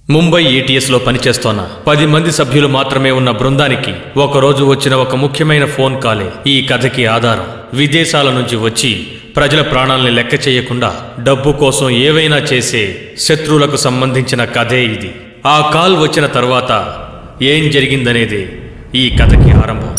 ముంబై ఏటీఎస్లో పనిచేస్తోన్న పది మంది సభ్యులు మాత్రమే ఉన్న బృందానికి ఒకరోజు వచ్చిన ఒక ముఖ్యమైన ఫోన్ కాలే ఈ కథకి ఆధారం విదేశాల నుంచి వచ్చి ప్రజల ప్రాణాల్ని లెక్క చేయకుండా డబ్బు కోసం ఏవైనా చేసే శత్రువులకు సంబంధించిన కథే ఇది ఆ కాల్ వచ్చిన తర్వాత ఏం జరిగిందనేది ఈ కథకి ఆరంభం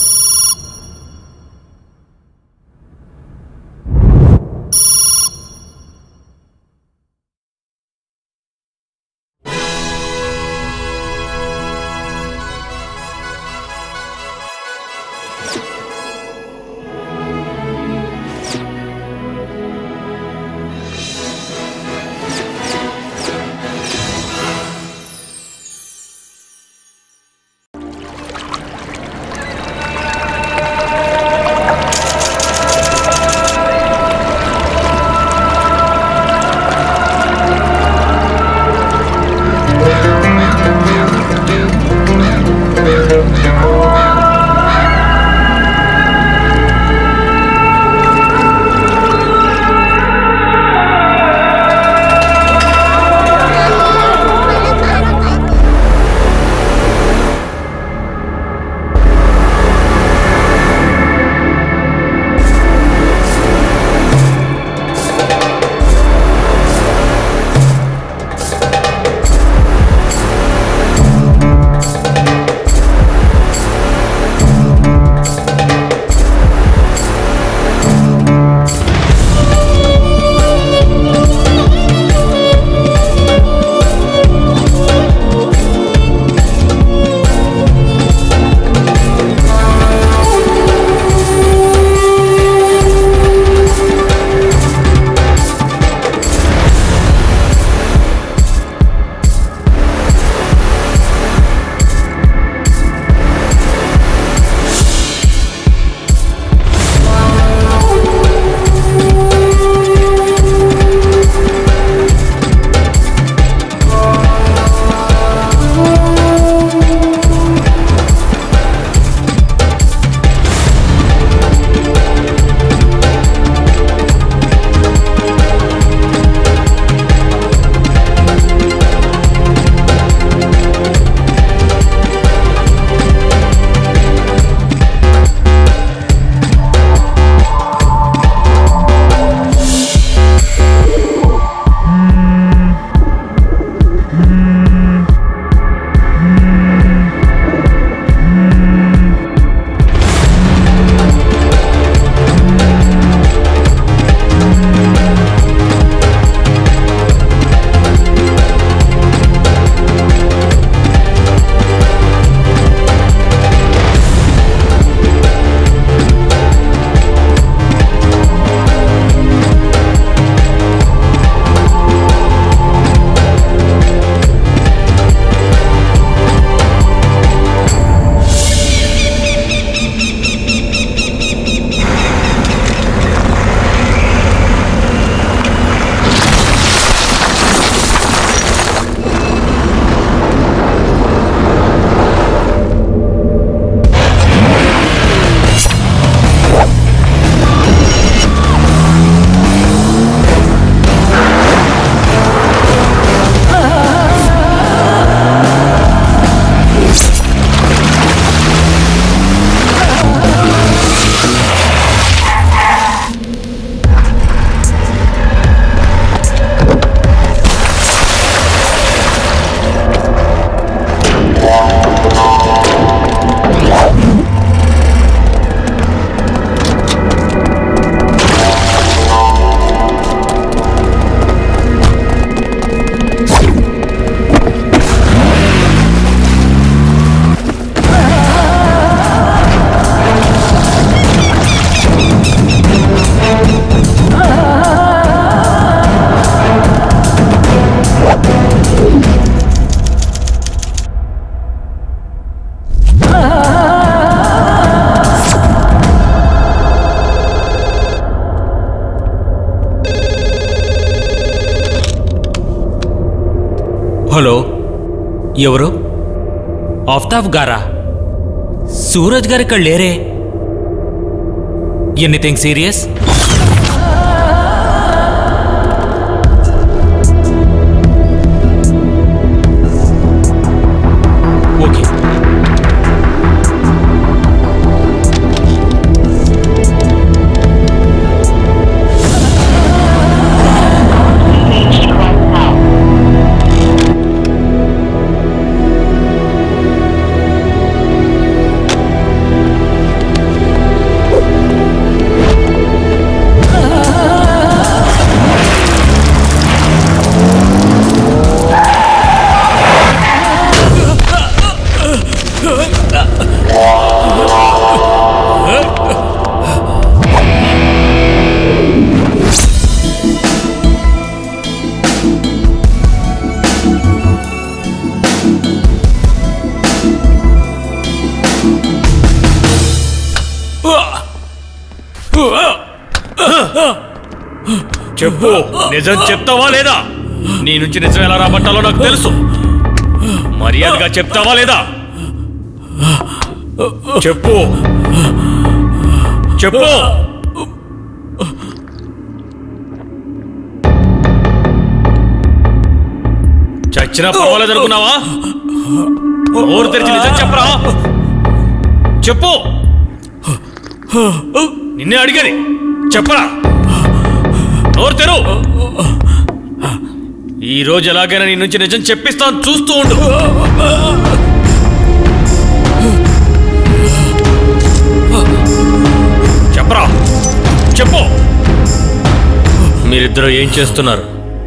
హలో ఎవరు ఆఫ్తాబ్ గారా సూరజ్ గారు ఇక్కడ లేరే ఎనీథింగ్ సీరియస్ చెప్పు నిజం చెప్తావా లేదా నీ నుంచి నిజం ఎలా రాబట్టాలో నాకు తెలుసు మర్యాదగా చెప్తావా లేదా చెప్పు చెప్పు చచ్చినా పర్వాలేదు అనుకున్నావా ఊరు తెరిచి నిజం చెప్పరా చెప్పు నిన్నే అడిగేది చెప్పరా నోరు తెరు ఈ రోజు ఎలాగైనా నీ నుంచి నిజం చెప్పిస్తాను చూస్తూ ఉండు చెప్పరా చెప్పు మీరిద్దరూ ఏం చేస్తున్నారు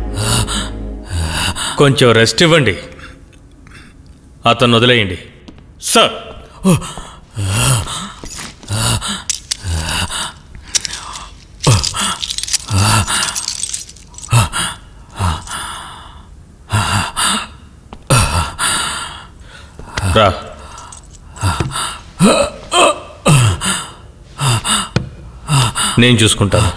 కొంచెం రెస్ట్ ఇవ్వండి అతను వదిలేయండి సార్ రా నేను చూసుకుంటాను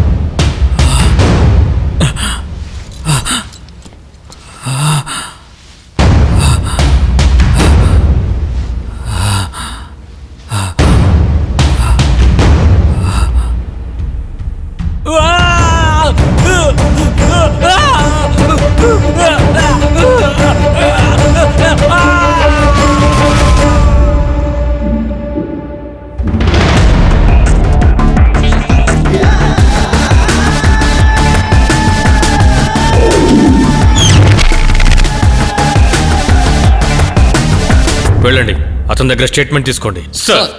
వెళ్ళండి అతని దగ్గర స్టేట్మెంట్ తీసుకోండి సార్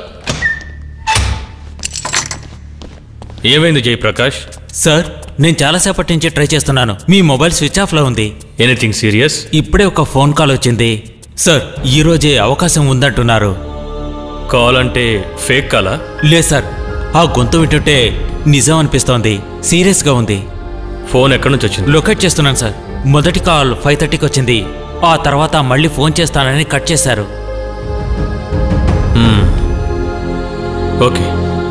ఏమైంది జయప్రకాష్ సార్ నేను చాలాసేపటి నుంచి ట్రై చేస్తున్నాను మీ మొబైల్ స్విచ్ ఆఫ్లో ఉంది ఎనీథింగ్ సీరియస్ ఇప్పుడే ఒక ఫోన్ కాల్ వచ్చింది సార్ ఈ రోజే అవకాశం ఉందంటున్నారు కాల్ అంటే ఫేక్ కాలా లేదు సార్ ఆ గొంతు వింటుంటే నిజం అనిపిస్తోంది సీరియస్గా ఉంది ఫోన్ ఎక్కడి నుంచి వచ్చింది లొకేట్ చేస్తున్నాను సార్ మొదటి కాల్ ఫైవ్ థర్టీకి వచ్చింది ఆ తర్వాత మళ్ళీ ఫోన్ చేస్తానని కట్ చేశారు ఓకే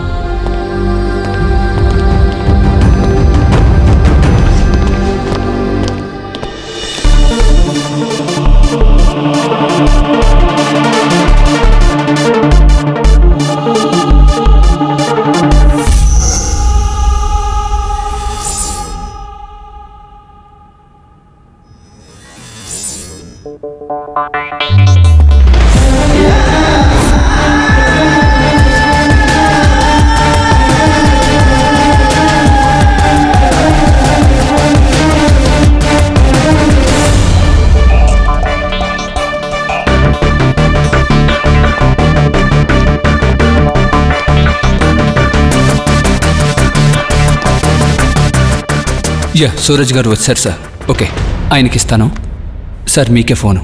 యా సూరజ్ గారు వచ్చారు సార్ ఓకే ఆయనకి ఇస్తాను సార్ మీకే phone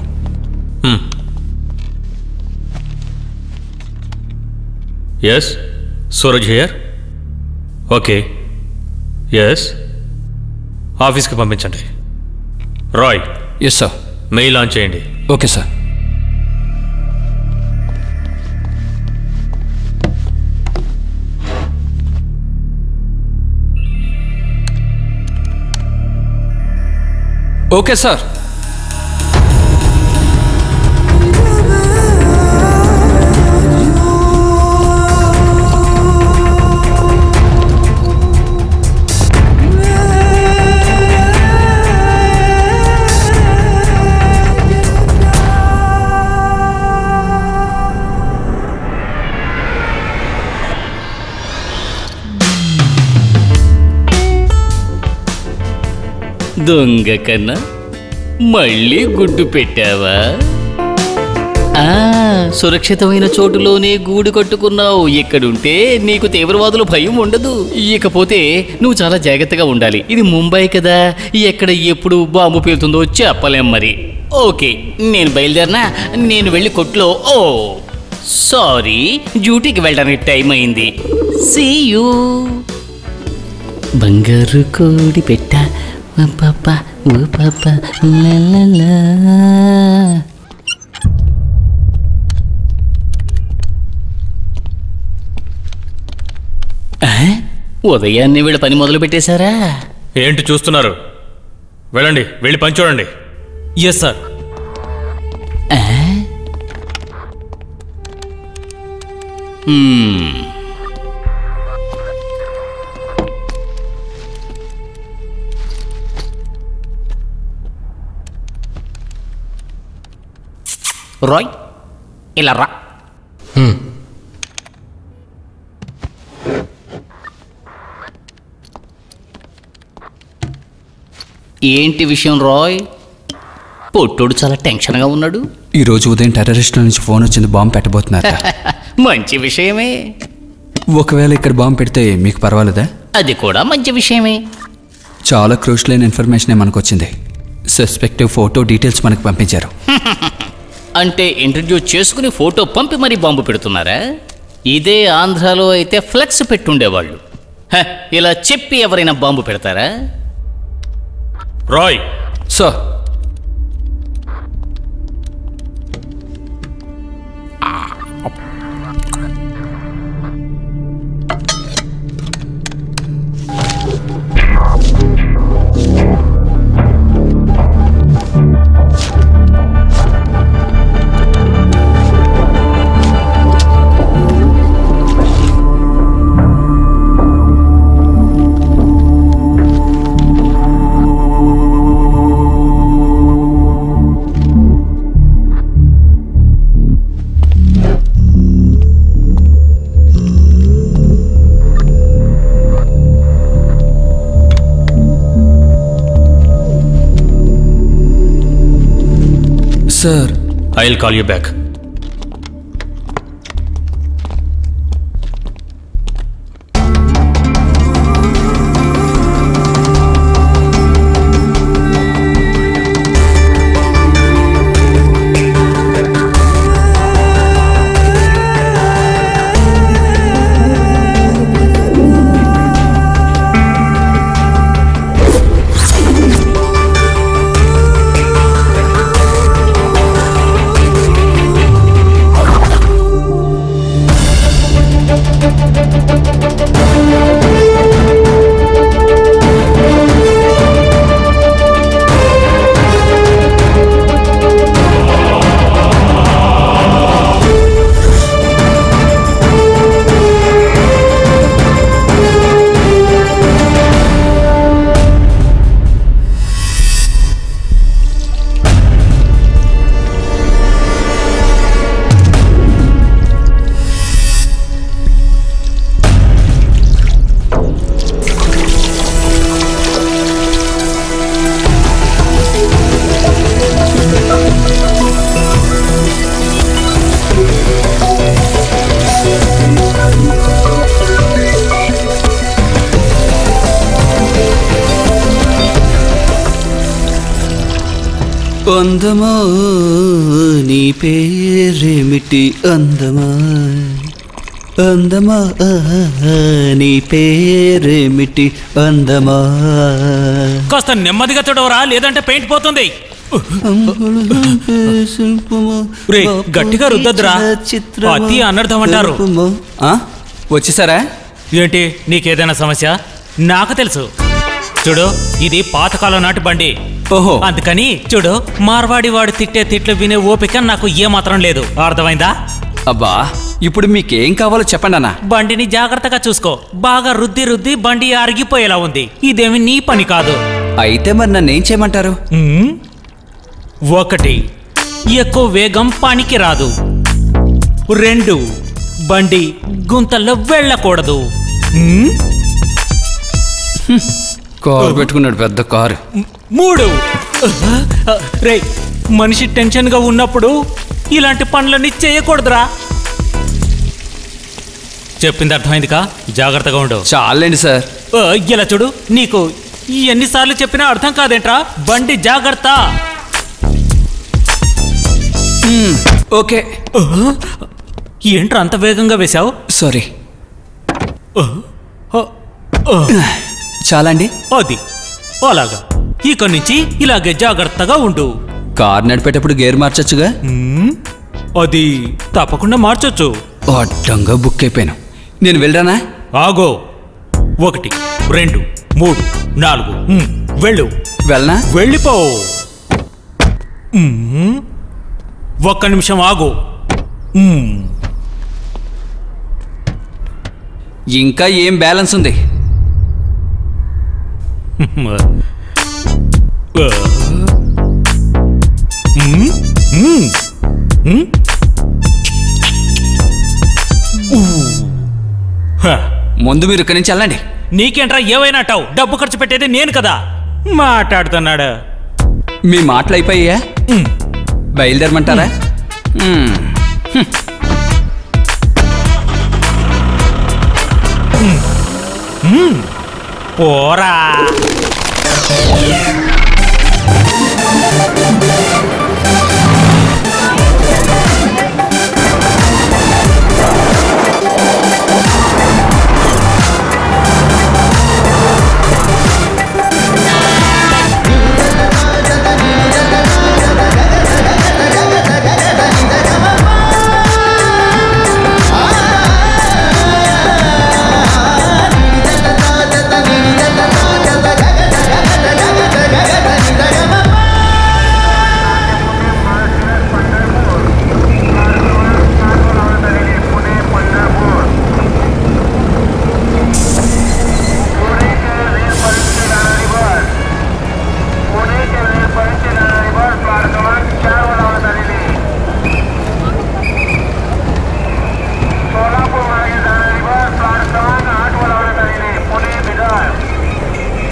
yes Suraj here okay yes ఆఫీస్కి పంపించండి Roy yes sir mail on చేయండి ఓకే సార్ ఓకే సార్ దొంగ కన్నా మళ్ళీ గుడ్డు పెట్టావా ఆ సురక్షితమైన చోటులోనే గూడు కట్టుకున్నావు ఇక్కడుంటే నీకు తీవ్రవాదుల భయం ఉండదు ఇకపోతే నువ్వు చాలా జాగ్రత్తగా ఉండాలి ఇది ముంబై కదా ఎక్కడ ఎప్పుడు బాంబు పేలుతుందో చెప్పలేం మరి ఓకే నేను బయలుదేరినా నేను వెళ్ళి కొట్లో ఓ సారీ డ్యూటీకి వెళ్ళడానికి టైం అయింది సీ యూ బంగారు కోడి పెట్ట ఓ పాప ఓ పాప లా లా లా. ఆ? ఉదయాన్నే వీళ్ళ పని మొదలు పెట్టేశారా ఏంటి చూస్తున్నారు వెళ్ళండి వెళ్ళి పని చూడండి ఎస్ సార్ హ్మ్. రాయ్ ఇలా రా ఏంటి విషయం రాయ్ పొట్టోడు చాలా టెన్షన్గా ఉన్నాడు ఈ రోజు ఉదయం టెర్రరిస్టుల నుంచి ఫోన్ వచ్చింది బాంబు పెట్టబోతున్నారట మంచి విషయమే ఒకవేళ ఇక్కడ బాంబు పెడితే మీకు పర్వాలేదా అది కూడా మంచి విషయమే చాలా క్రూషల్ అయిన ఇన్ఫర్మేషన్ మనకు వచ్చింది సస్పెక్టివ్ ఫోటో డీటెయిల్స్ మనకు పంపించారు అంటే ఇంట్రడ్యూస్ చేసుకుని ఫోటో పంపి మరీ బాంబు పెడుతున్నారా ఇదే ఆంధ్రాలో అయితే ఫ్లెక్స్ పెట్టుండేవాళ్ళు హ, ఇలా చెప్పి ఎవరైనా బాంబు పెడతారా Roy so sir I will call you back అందమా నీ పేరేమిటి అందమా అందమా నీ పేరేమిటి అందమా కాస్త నెమ్మదిగా చూడవరా లేదంటే పెయింట్ పోతుంది రే, గట్టిగా రుద్దొద్దురా. అతి అనర్థం అంటారు. ఆ? వచ్చేసారా ఏంటి నీకేదైనా సమస్య నాకు తెలుసు చూడు ఇది పాతకాలం నాటి బండి ఓహో అందుకని చూడు మార్వాడి వాడు తిట్టే తిట్లు వినే ఓపిక నాకు ఏమాత్రం లేదు అర్థమైందా అబ్బా ఇప్పుడు మీకేం కావాలో చెప్పండి అన్న బండిని జాగ్రత్తగా చూసుకో బాగా రుద్ది రుద్ది బండి అరిగిపోయేలా ఉంది ఇదేమి నీ పని కాదు అయితే మరి నన్ను ఏం చేయమంటారు ఉమ్, ఒకటి ఎక్కువ వేగం పనికి రాదు రెండు బండి గుంతల్లో వెళ్ళకూడదు ఉమ్, కారు పెట్టుకున్నాడు పెద్ద కారు మూడు రే మనిషి టెన్షన్గా ఉన్నప్పుడు ఇలాంటి పనులన్నీ చేయకూడదురా చెప్పింది అర్థమైందికా జాగ్రత్తగా ఉండు చాలండి సార్ ఆ, ఇలా చూడు నీకు ఎన్నిసార్లు చెప్పినా అర్థం కాదేంట్రా బండి జాగ్రత్త మ్మ్, ఓకే ఏంట్రా అంత వేగంగా వేశావు సారీ చాలా అండి అది అలాగా ఇక నుంచి ఇలాగే జాగ్రత్తగా ఉండు కార్ నడిపేటప్పుడు గేర్ మార్చొచ్చుగా మ్మ్, అది తప్పకుండా మార్చొచ్చు అడ్డంగా బుక్ అయిపోయాను నేను వెళ్ళరానా ఆగో ఒకటి రెండు మూడు నాలుగు మ్, వెళ్ళు వెళ్ళనా వెళ్ళిపో మ్, ఒక్క నిమిషం ఆగు మ్, ఇంకా ఏం బ్యాలెన్స్ ఉంది మ్, మ్, మ్, మ్. ఊ. హ. ముందు మీరు ఇక్కడి నుంచి వెళ్ళండి నీకేంట్రా ఏవైనా అంటావు డబ్బు ఖర్చు పెట్టేది నేను కదా మాట్లాడుతున్నాడు మీ మాటలు అయిపోయా మ్. బయలుదేరమంటారా మ్మ్. పోరా सोलापूर मार्गे जाणारी बस प्लॅट क्रमांक आठ वर लावण्यात आलेली Pune Bidar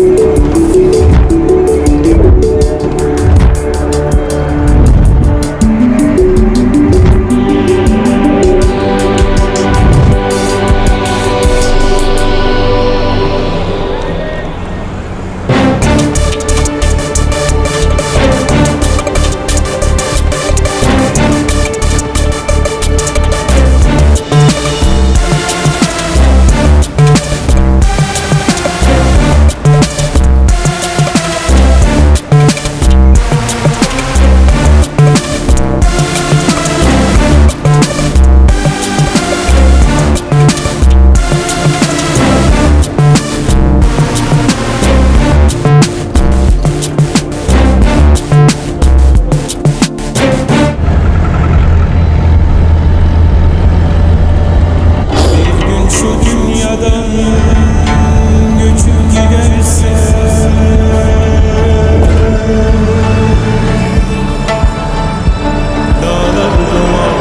gün şu dünyadan göçüp giderse Dağlar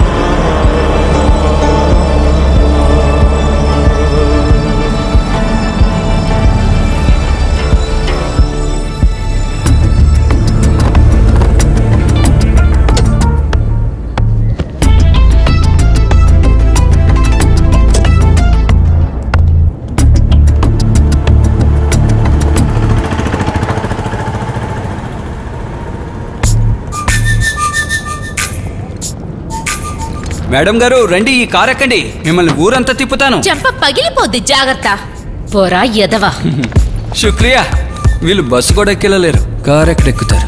madam గారు రండి ఈ కార్ ఎక్కండి మిమ్మల్ని ఊరంతా తిప్పుతాను చెంప పగిలిపోద్ది జాగ్రత్త పోరా ఎదవా శుక్రియా వీళ్ళు బస్సు కూడా ఎక్కెళ్ళలేరు కార్ ఎక్కడ ఎక్కుతారు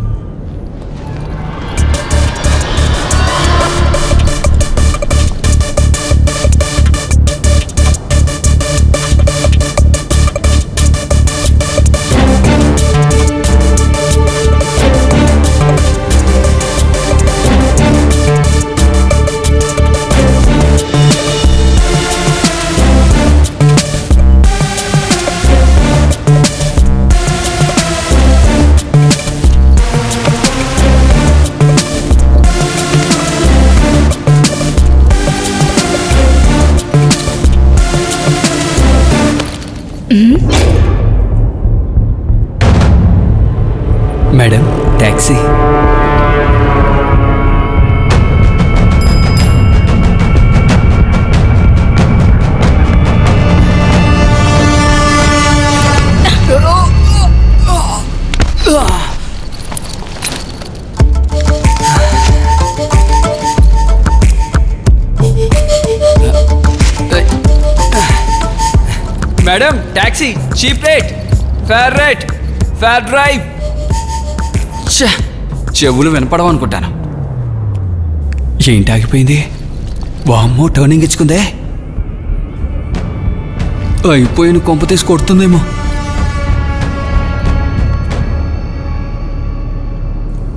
madam taxi madam taxi cheap rate fare rate fare drive ఛ, చెవులు వినపడవు అనుకుంటాను ఏంటి ఆగిపోయింది వామ్మో టర్నింగ్ ఇచ్చుకుందే అయిపోయిన కొంప తీసి కొడుతుందేమో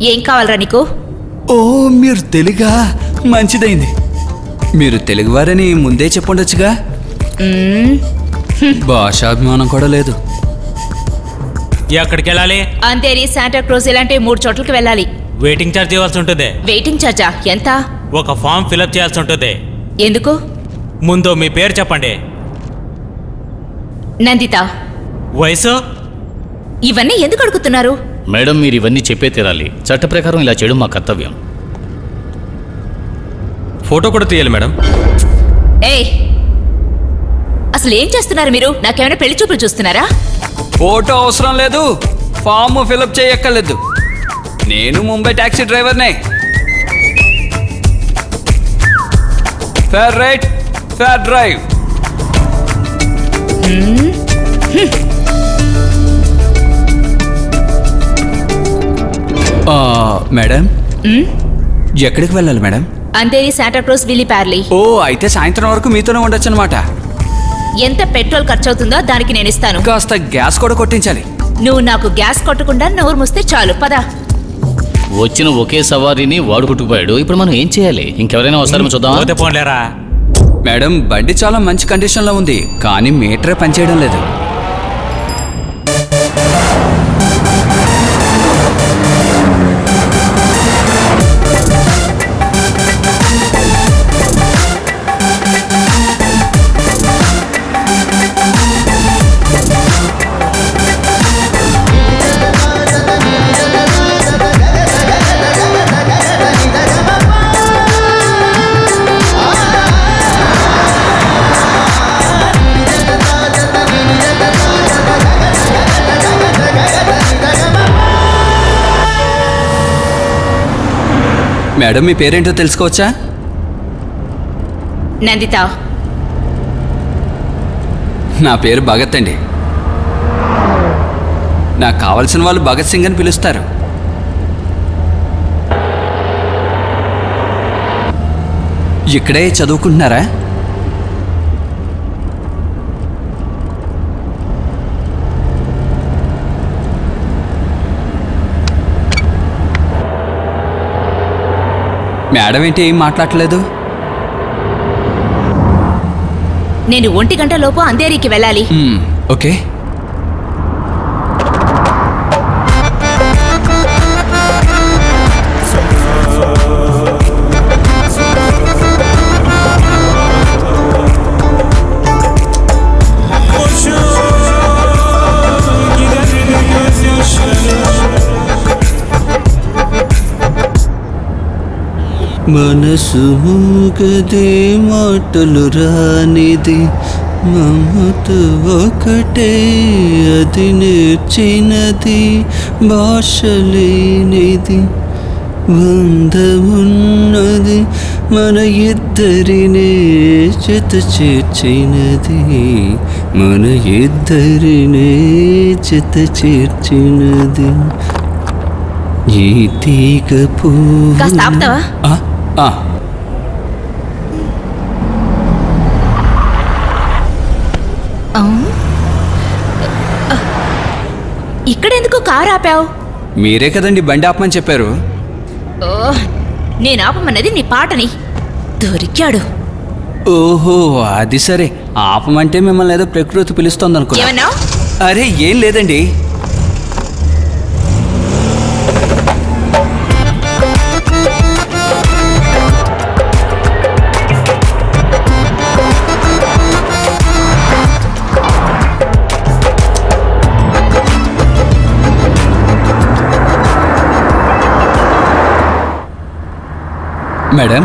ఏం కావాలరా నీకు ఓ మీరు తెలుగా మంచిదైంది మీరు తెలుగువారని ముందే చెప్పుండొచ్చుగా మ్మ్, భాషాభిమానం కూడా లేదు ఎక్కడికి వెళ్ళాలి అంతేరి శాంటా క్రూజ్ ఇలాంటి మూడు చోట్లకి వెళ్ళాలి వెయిటింగ్ ఛార్జ్ ఇవ్వాల్సి ఉంటుంది వెయిటింగ్ చార్జా ఎంత ఒక ఫామ్ ఫిలప్ చేయాల్సి ఉంటుంది ఎందుకు ముందు మీ పేరు చెప్పండి నందిత వయసు ఇవన్నీ ఎందుకు అడుగుతున్నారు మేడం మీరు ఇవన్నీ చెప్పే తీరాలి చట్ట ప్రకారం ఇలా చేయడం మా కర్తవ్యం ఫోటో కూడా తీయాలి మేడం ఏయ్ అసలు ఏం చేస్తున్నారు మీరు నాకేమైనా పెళ్లి చూపులు చూస్తున్నారా ఫోటో అవసరం లేదు ఫామ్ ఫిలప్ చేయక్కర్లేదు నేను ముంబై టాక్సీ డ్రైవర్నే ఫేర్ రైట్ ఫేర్ డ్రైవ్ ఆ, మేడం మ్మ్? ఎక్కడికి వెళ్ళాలి మేడం అంతేరి శాంటా క్రూజ్ విల్లీ ప్యార్లీ ఓ అయితే సాయంత్రం వరకు మీతోనే ఉండొచ్చు అనమాట ఎంత పెట్రోల్ ఖర్చు అవుతుందో దానికి నేను ఇస్తాను కాస్త గ్యాస్ కూడా కొట్టించాలి నువ్వు నాకు గ్యాస్ కొట్టకుండా నోరు మూస్తే చాలు పదా వచ్చిన ఒకే సవారీని వాడు కొట్టుకుపోయాడు ఇప్పుడు మనం ఏం చేయాలి ఇంకెవరైనా వస్తారేమో చూద్దామా పోతే పోన్లేరా మేడం బండి చాలా మంచి కండిషన్లో ఉంది కానీ మీటరే పనిచేయడం లేదు మేడం మీ పేరేంటో తెలుసుకోవచ్చా నందిత నా పేరు భగత్ అండి నాకు కావలసిన వాళ్ళు భగత్ సింగ్ అని పిలుస్తారు ఇక్కడే చదువుకుంటున్నారా మేడం ఏంటి ఏం మాట్లాడలేదు నేను ఒంటి గంట లోపు అంధేరికి వెళ్ళాలి మ్మ్, ఓకే Boşa gider gözyaşları మనసు మూగదే మాటలు రానిది మమత ఒకటే అది నేర్చినది భాష లేనిది బంధమున్నది మన ఇద్దరినే జత చేర్చినది మన ఇద్దరినే జత చేర్చినది ఈ తీగ పువ్వు కాస్త ఆపుతావా? ఆ, ఆ. అవును. ఇక్కడెందుకు కారు ఆపావు మీరే కదండి బండి ఆపమని చెప్పారు ఓ, నేను ఆపమన్నది నీ పాటని దొరికాడు ఓహో అది సరే ఆపమంటే మిమ్మల్ని ఏదో ప్రకృతి పిలుస్తోంది అనుకున్నా ఏమన్నావు అరే ఏం లేదండి మేడం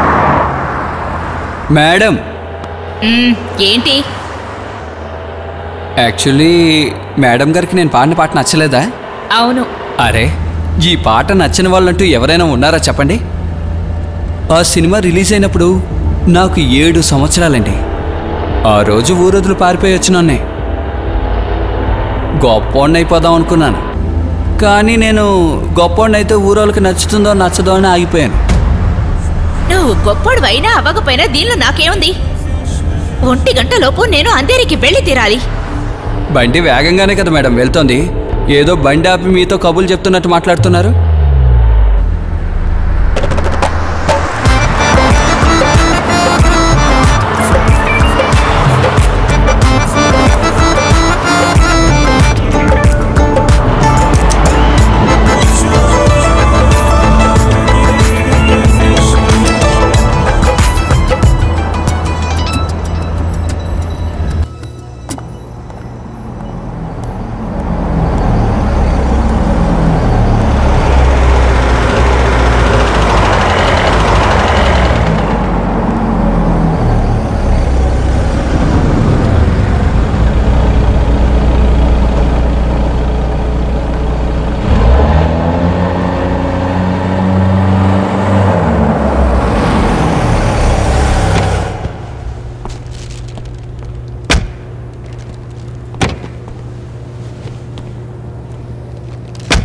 మేడం మ్మ్, ఏంటి యాక్చువల్లీ మేడం గారికి నేను పాడిన పాట నచ్చలేదా అవును అరే ఈ పాట నచ్చిన వాళ్ళంటూ ఎవరైనా ఉన్నారా చెప్పండి ఆ సినిమా రిలీజ్ అయినప్పుడు నాకు ఏడు సంవత్సరాలండి ఆ రోజు ఊరొదులు పారిపోయి వచ్చినాన్నే గొప్పోడిని అయిపోదాం అనుకున్నాను కానీ నేను గొప్పోడిని అయితే ఊరోళ్ళకి నచ్చుతుందో నచ్చదో అని ఆగిపోయాను నువ్వు గొప్పడు అయినా అవ్వకపోయినా దీనిలో నాకేముంది ఒంటి గంట లోపు నేను అంధేరికి వెళ్ళి తీరాలి బండి వేగంగానే కదా మేడం వెళ్తోంది ఏదో బండి ఆపి మీతో కబుర్లు చెప్తున్నట్టు మాట్లాడుతున్నారు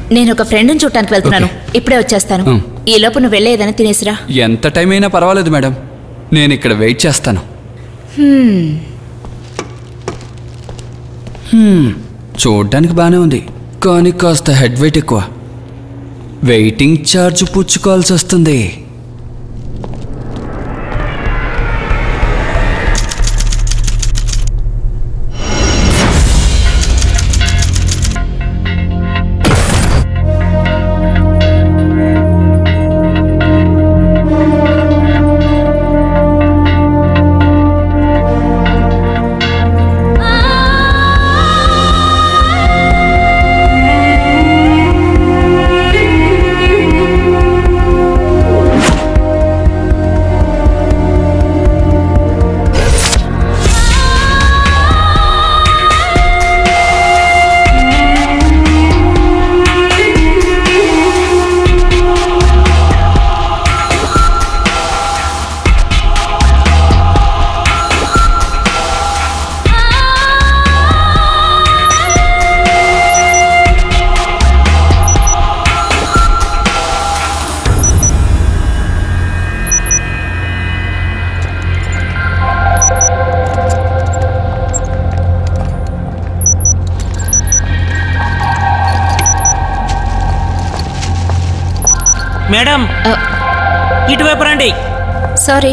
నేను ఒక ఫ్రెండ్ని చూడటానికి వెళ్తున్నాను ఇప్పుడే వచ్చేస్తాను ఉమ్. ఈ లోపు నువ్వు వెళ్ళి ఏదైనా తినేసిరా ఎంత టైం అయినా పర్వాలేదు మేడం నేను ఇక్కడ వెయిట్ చేస్తాను హ్మ్, చూడ్డానికి బాగానే ఉంది కానీ కాస్త హెడ్ వెయిట్ ఎక్కువ వెయిటింగ్ ఛార్జ్ పుచ్చుకోవాల్సి వస్తుంది మేడం ఆ, ఇటువైపు రండి సారీ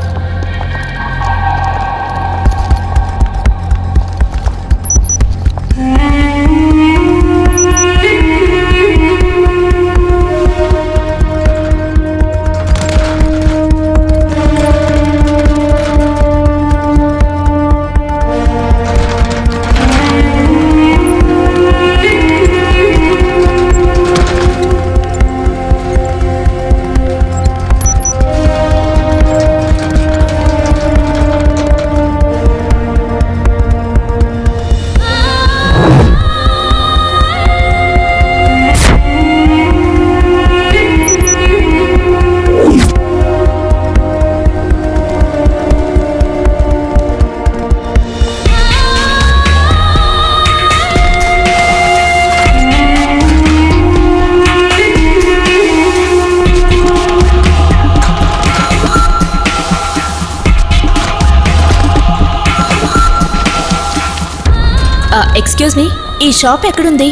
ఎక్స్క్యూజ్ మీ ఈ షాప్ ఎక్కడుంది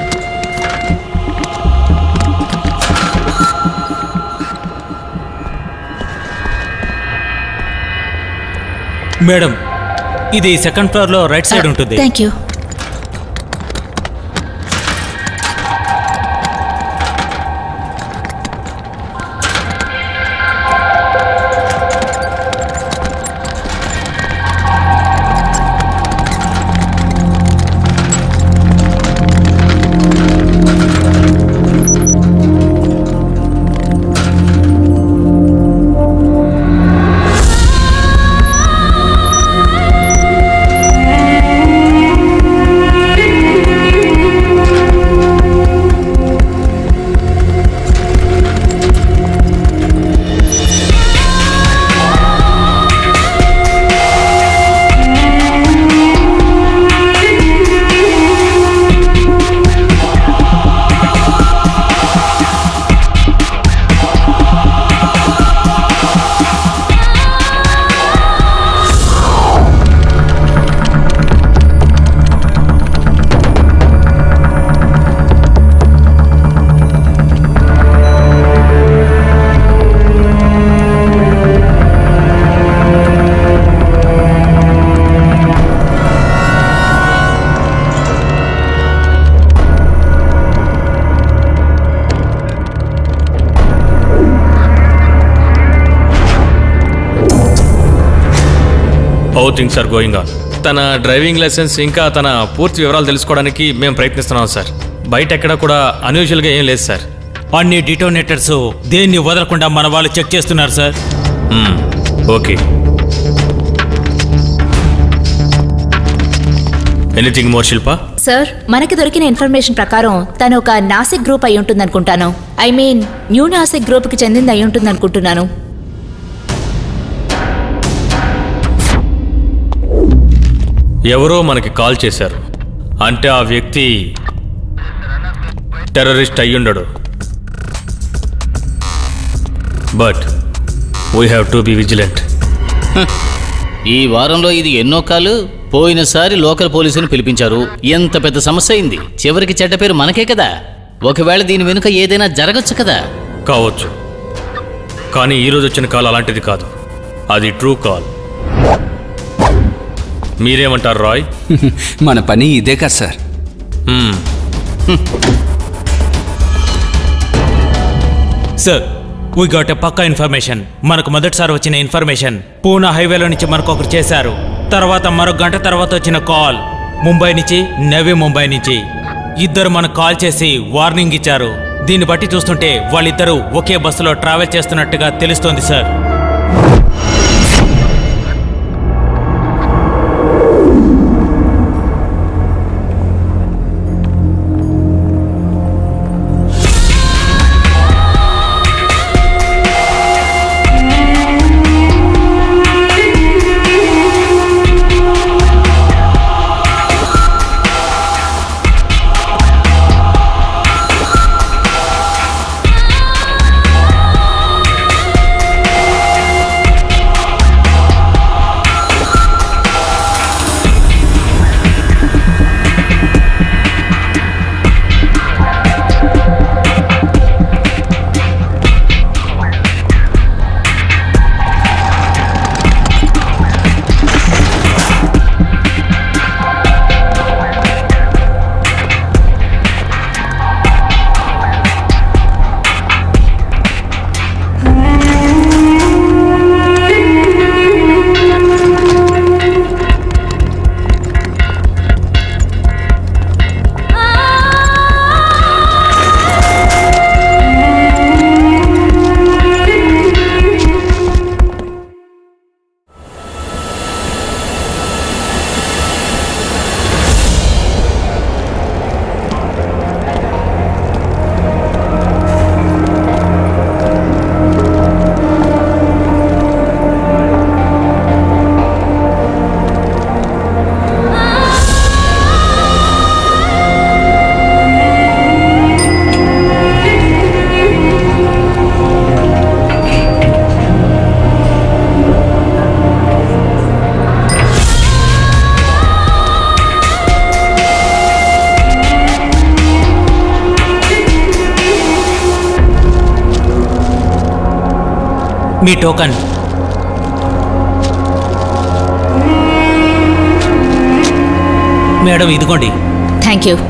మేడం ఇది సెకండ్ ఫ్లోర్ లో రైట్ సైడ్ ఉంటుంది thank you how things are going on తన డ్రైవింగ్ లైసెన్స్ ఇంకా తన పూర్తి వివరాలు తెలుసుకోవడానికి మేము ప్రయత్నిస్తున్నాం సార్ బయట ఎక్కడ కూడా అన్యూజువల్గా ఏం లేదు సార్ అన్ని డిటోనేటర్స్ దేన్ని వదలకుండా మన వాళ్ళు చెక్ చేస్తున్నారు సార్ మ్మ్. Okay anything more Shilpa sir మనకి దొరికిన ఇన్ఫర్మేషన్ ప్రకారం తను ఒక నాసిక్ గ్రూప్ అయి ఉంటుందనుకుంటాను ఐ మీన్ న్యూ నాసిక్ గ్రూప్కి చెందింది అయి ఉంటుందనుకుంటున్నాను ఎవరో మనకి కాల్ చేశారు అంటే ఆ వ్యక్తి టెర్రరిస్ట్ అయ్యుండడు but we have to be vigilant ఈ వారంలో ఇది ఎన్నో కాలు పోయినసారి లోకల్ పోలీసుని పిలిపించారు ఎంత పెద్ద సమస్య అయింది చివరికి చెడ్డ పేరు మనకే కదా ఒకవేళ దీని వెనుక ఏదైనా జరగచ్చు కదా కావచ్చు కానీ ఈరోజు వచ్చిన కాల్ అలాంటిది కాదు అది ట్రూ కాల్ మీరేమంటారు రాయ్ మన పని ఇదే కదా సార్ మ్మ్. Sir we got a pakka information మనకు మొదటిసారి వచ్చిన ఇన్ఫర్మేషన్ పూనా హైవేలో నుంచి మనకు ఒకరు చేశారు తర్వాత మరొక గంట తర్వాత వచ్చిన కాల్ ముంబై నుంచి నవీ ముంబై నుంచి ఇద్దరు మనకు కాల్ చేసి వార్నింగ్ ఇచ్చారు దీన్ని బట్టి చూస్తుంటే వాళ్ళిద్దరూ ఒకే బస్సులో ట్రావెల్ చేస్తున్నట్టుగా తెలుస్తోంది సార్ మీ టోకన్ మేడం ఇదిగోండి thank you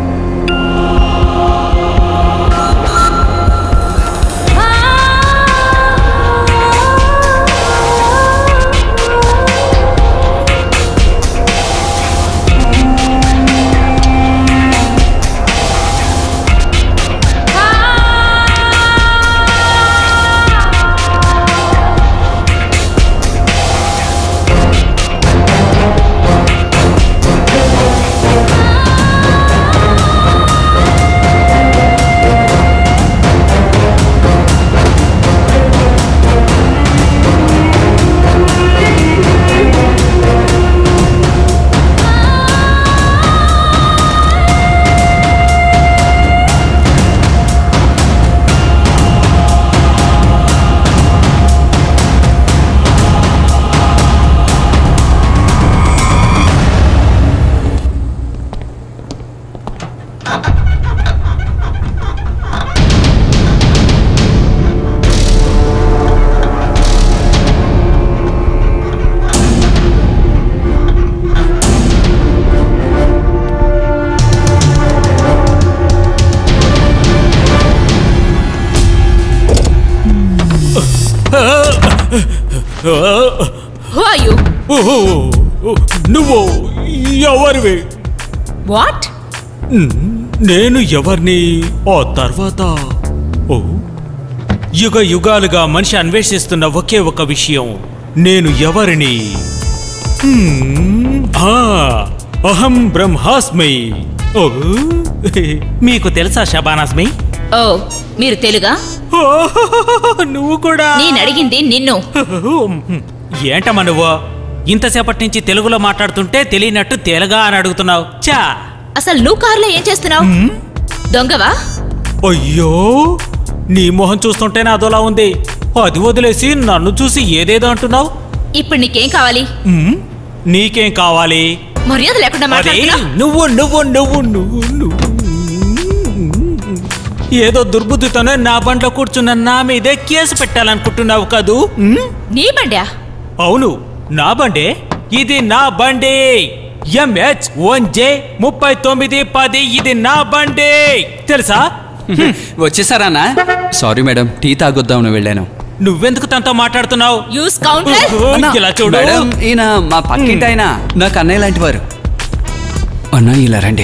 who are you నువ్వు ఎవరివి వాట్ నేను ఎవరిని ఆ తర్వాత ఓ యుగ యుగాలుగా మనిషి అన్వేషిస్తున్న ఒకే ఒక విషయం నేను ఎవరిని హ్మ్, ఆ, అహం బ్రహ్మాస్మి ఓ, మీకు తెలుసా శబానాస్మి ఓ మీరు తెలుగా ఓ, నువ్వు కూడా నేను అడిగింది నిన్ను ఏంటమ్మా నువ్వు ఇంతసేపటి నుంచి తెలుగులో మాట్లాడుతుంటే తెలియనట్టు తెలుగా అని అడుగుతున్నావు చా అసలు నువ్వు కారులో ఏం చేస్తున్నావు దొంగవా అయ్యో నీ మొహం చూస్తుంటేనే అదోలా ఉంది అది వదిలేసి నన్ను చూసి ఏదేదో అంటున్నావు ఇప్పుడు నీకేం కావాలి ఉమ్, నీకేం కావాలి మర్యాద లేకుండా అది మాట్లాడుతున్నా నువ్వు నువ్వు నువ్వు నువ్వు నువ్వు ఏదో దుర్బుద్ధితోనే నా బండ్లో కూర్చున్న నా మీదే కేసు పెట్టాలనుకుంటున్నావు కదూ ఉమ్? నీ బండ్యా అవును నా బండే ఇది నా బండి ఎంహెచ్ వన్ జే ముప్పై తొమ్మిది పది ఇది నా బండి తెలుసా వచ్చేసారానా సారీ మేడం టీ తాగొద్దామని వెళ్ళాను నువ్వెందుకు తనతో మాట్లాడుతున్నావు యూస్ కౌంటర్ అన్నా, ఇలా చూడు మేడం ఈయన మా పక్కింటి ఆయన నాకు అన్నయ్య లాంటి వారు అన్నా ఇలా రండి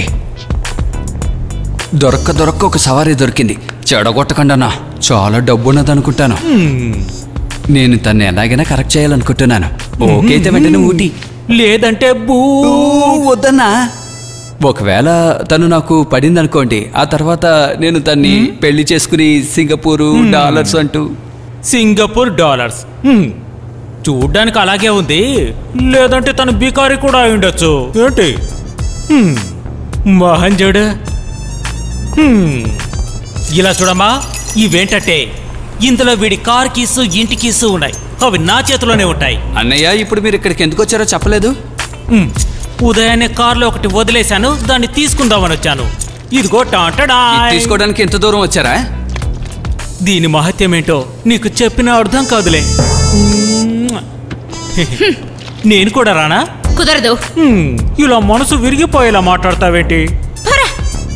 దొరక్క దొరక్క ఒక సవారీ దొరికింది చెడగొట్టకండి అన్నా చాలా డబ్బు ఉన్నది అనుకుంటాను నేను తన్ని ఎలాగైనా కరెక్ట్ చేయాలనుకుంటున్నాను ఓకే అయితే వెంటనే ఊటి లేదంటే బూ ఊ, వద్దన్నా ఒకవేళ తను నాకు పడింది అనుకోండి ఆ తర్వాత నేను తన్ని పెళ్లి చేసుకుని సింగపూరు డాలర్స్ అంటూ సింగపూర్ డాలర్స్ హ్మ్. చూడ్డానికి అలాగే ఉంది లేదంటే తను బికారి కూడా అయి ఉండొచ్చు ఏంటి హ్మ్. మోహన్ చూడు హ్మ్. ఇలా చూడమ్మా ఇవేంటంటే ఇందులో వీడి కార్ కీసు ఇంటి కీసు ఉన్నాయి అవి నా చేతిలోనే ఉంటాయి అన్నయ్య ఇప్పుడు మీరు ఇక్కడికి ఎందుకు వచ్చారో చెప్పలేదు హ్మ్. ఉదయాన్నే కార్లో ఒకటి వదిలేశాను దాన్ని తీసుకుందామని వచ్చాను ఇదిగో ఇది టాంటడా తీసుకోవడానికి ఎంత దూరం వచ్చారా దీని మహత్యం ఏంటో నీకు చెప్పిన అర్థం కాదులే నేను కూడా రానా కుదరదు హ్మ్, ఇలా మనసు విరిగిపోయేలా మాట్లాడతావేంటి పరా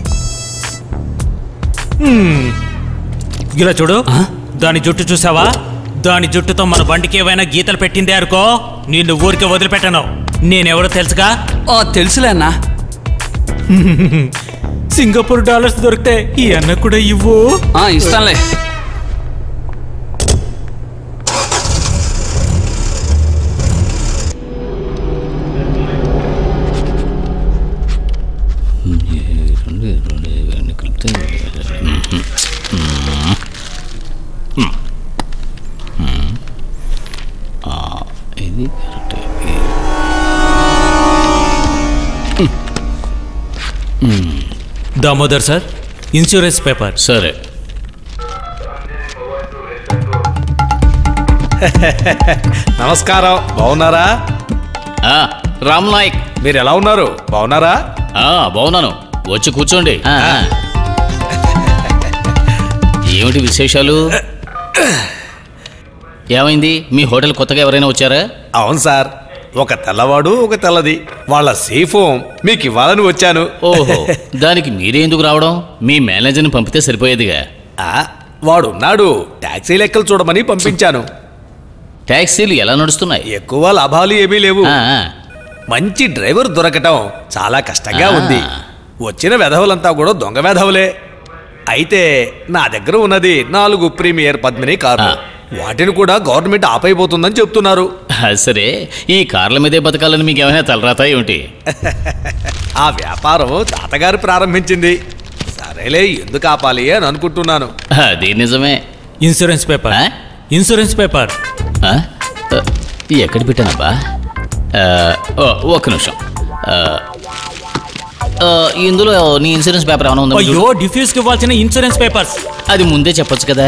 హ్మ్, ఇలా చూడు ఆ? దాని జుట్టు చూసావా దాని జుట్టుతో మన బండికి ఏవైనా గీతలు పెట్టిందే అనుకో నిన్ను ఊరికే వదిలిపెట్టను నేనెవరో తెలుసుగా ఓ తెలుసులే అన్నా సింగపూర్ డాలర్స్ దొరికితే ఈ అన్న కూడా ఇవ్వు ఆ, ఇస్తానులే ఇది correct Damodar sir insurance paper సరే నమస్కారం బాగున్నారా ఆ, రామ్ నాయక్ మీరు ఎలా ఉన్నారు బాగున్నారా ఆ, బాగున్నాను వచ్చి కూర్చోండి ఆ, ఆ. ఏమిటి విశేషాలు ఏమైంది మీ హోటల్ కొత్తగా ఎవరైనా వచ్చారా అవును సార్ ఒక తెల్లవాడు ఒక తెల్లది వాళ్ళ సేఫ్ హోమ్ మీకు ఇవ్వాలని వచ్చాను ఓహో దానికి మీరే ఎందుకు రావడం మీ మేనేజర్ని పంపితే సరిపోయేదిగా ఆ, వాడున్నాడు టాక్సీ లెక్కలు చూడమని పంపించాను ట్యాక్సీలు ఎలా నడుస్తున్నాయి ఎక్కువ లాభాలు ఏమీ లేవు ఆ, ఆ. మంచి డ్రైవర్ దొరకటం చాలా కష్టంగా ఆ. ఉంది వచ్చిన వెధవలంతా కూడా దొంగ వెధవలే అయితే నా దగ్గర ఉన్నది నాలుగు ప్రీమియర్ పద్మిని కార్లు ఆ. వాటిని కూడా గవర్నమెంట్ ఆపైపోతుందని చెప్తున్నారు ఆ, సరే ఈ కార్ల మీదే బతకాలని మీకు ఏమైనా తలరాతా ఏమిటి ఆ వ్యాపారం తాతగారు ప్రారంభించింది సరేలే ఎందుకు ఆపాలి అని అనుకుంటున్నాను అది నిజమే ఇన్సూరెన్స్ పేపర్ ఆ? ఇన్సూరెన్స్ పేపర్ ఆ? ఆ, ఎక్కడ పెట్టానబ్బా ఆ, ఓ, ఒక్క నిమిషం ఆ, ఆ, ఇందులో నీ ఇన్సూరెన్స్ పేపర్ ఏమైనా ఉందా అయ్యో డిఫ్యూజ్ కి ఇవ్వాల్సిన ఇన్సూరెన్స్ పేపర్స్ అది ముందే చెప్పొచ్చు కదా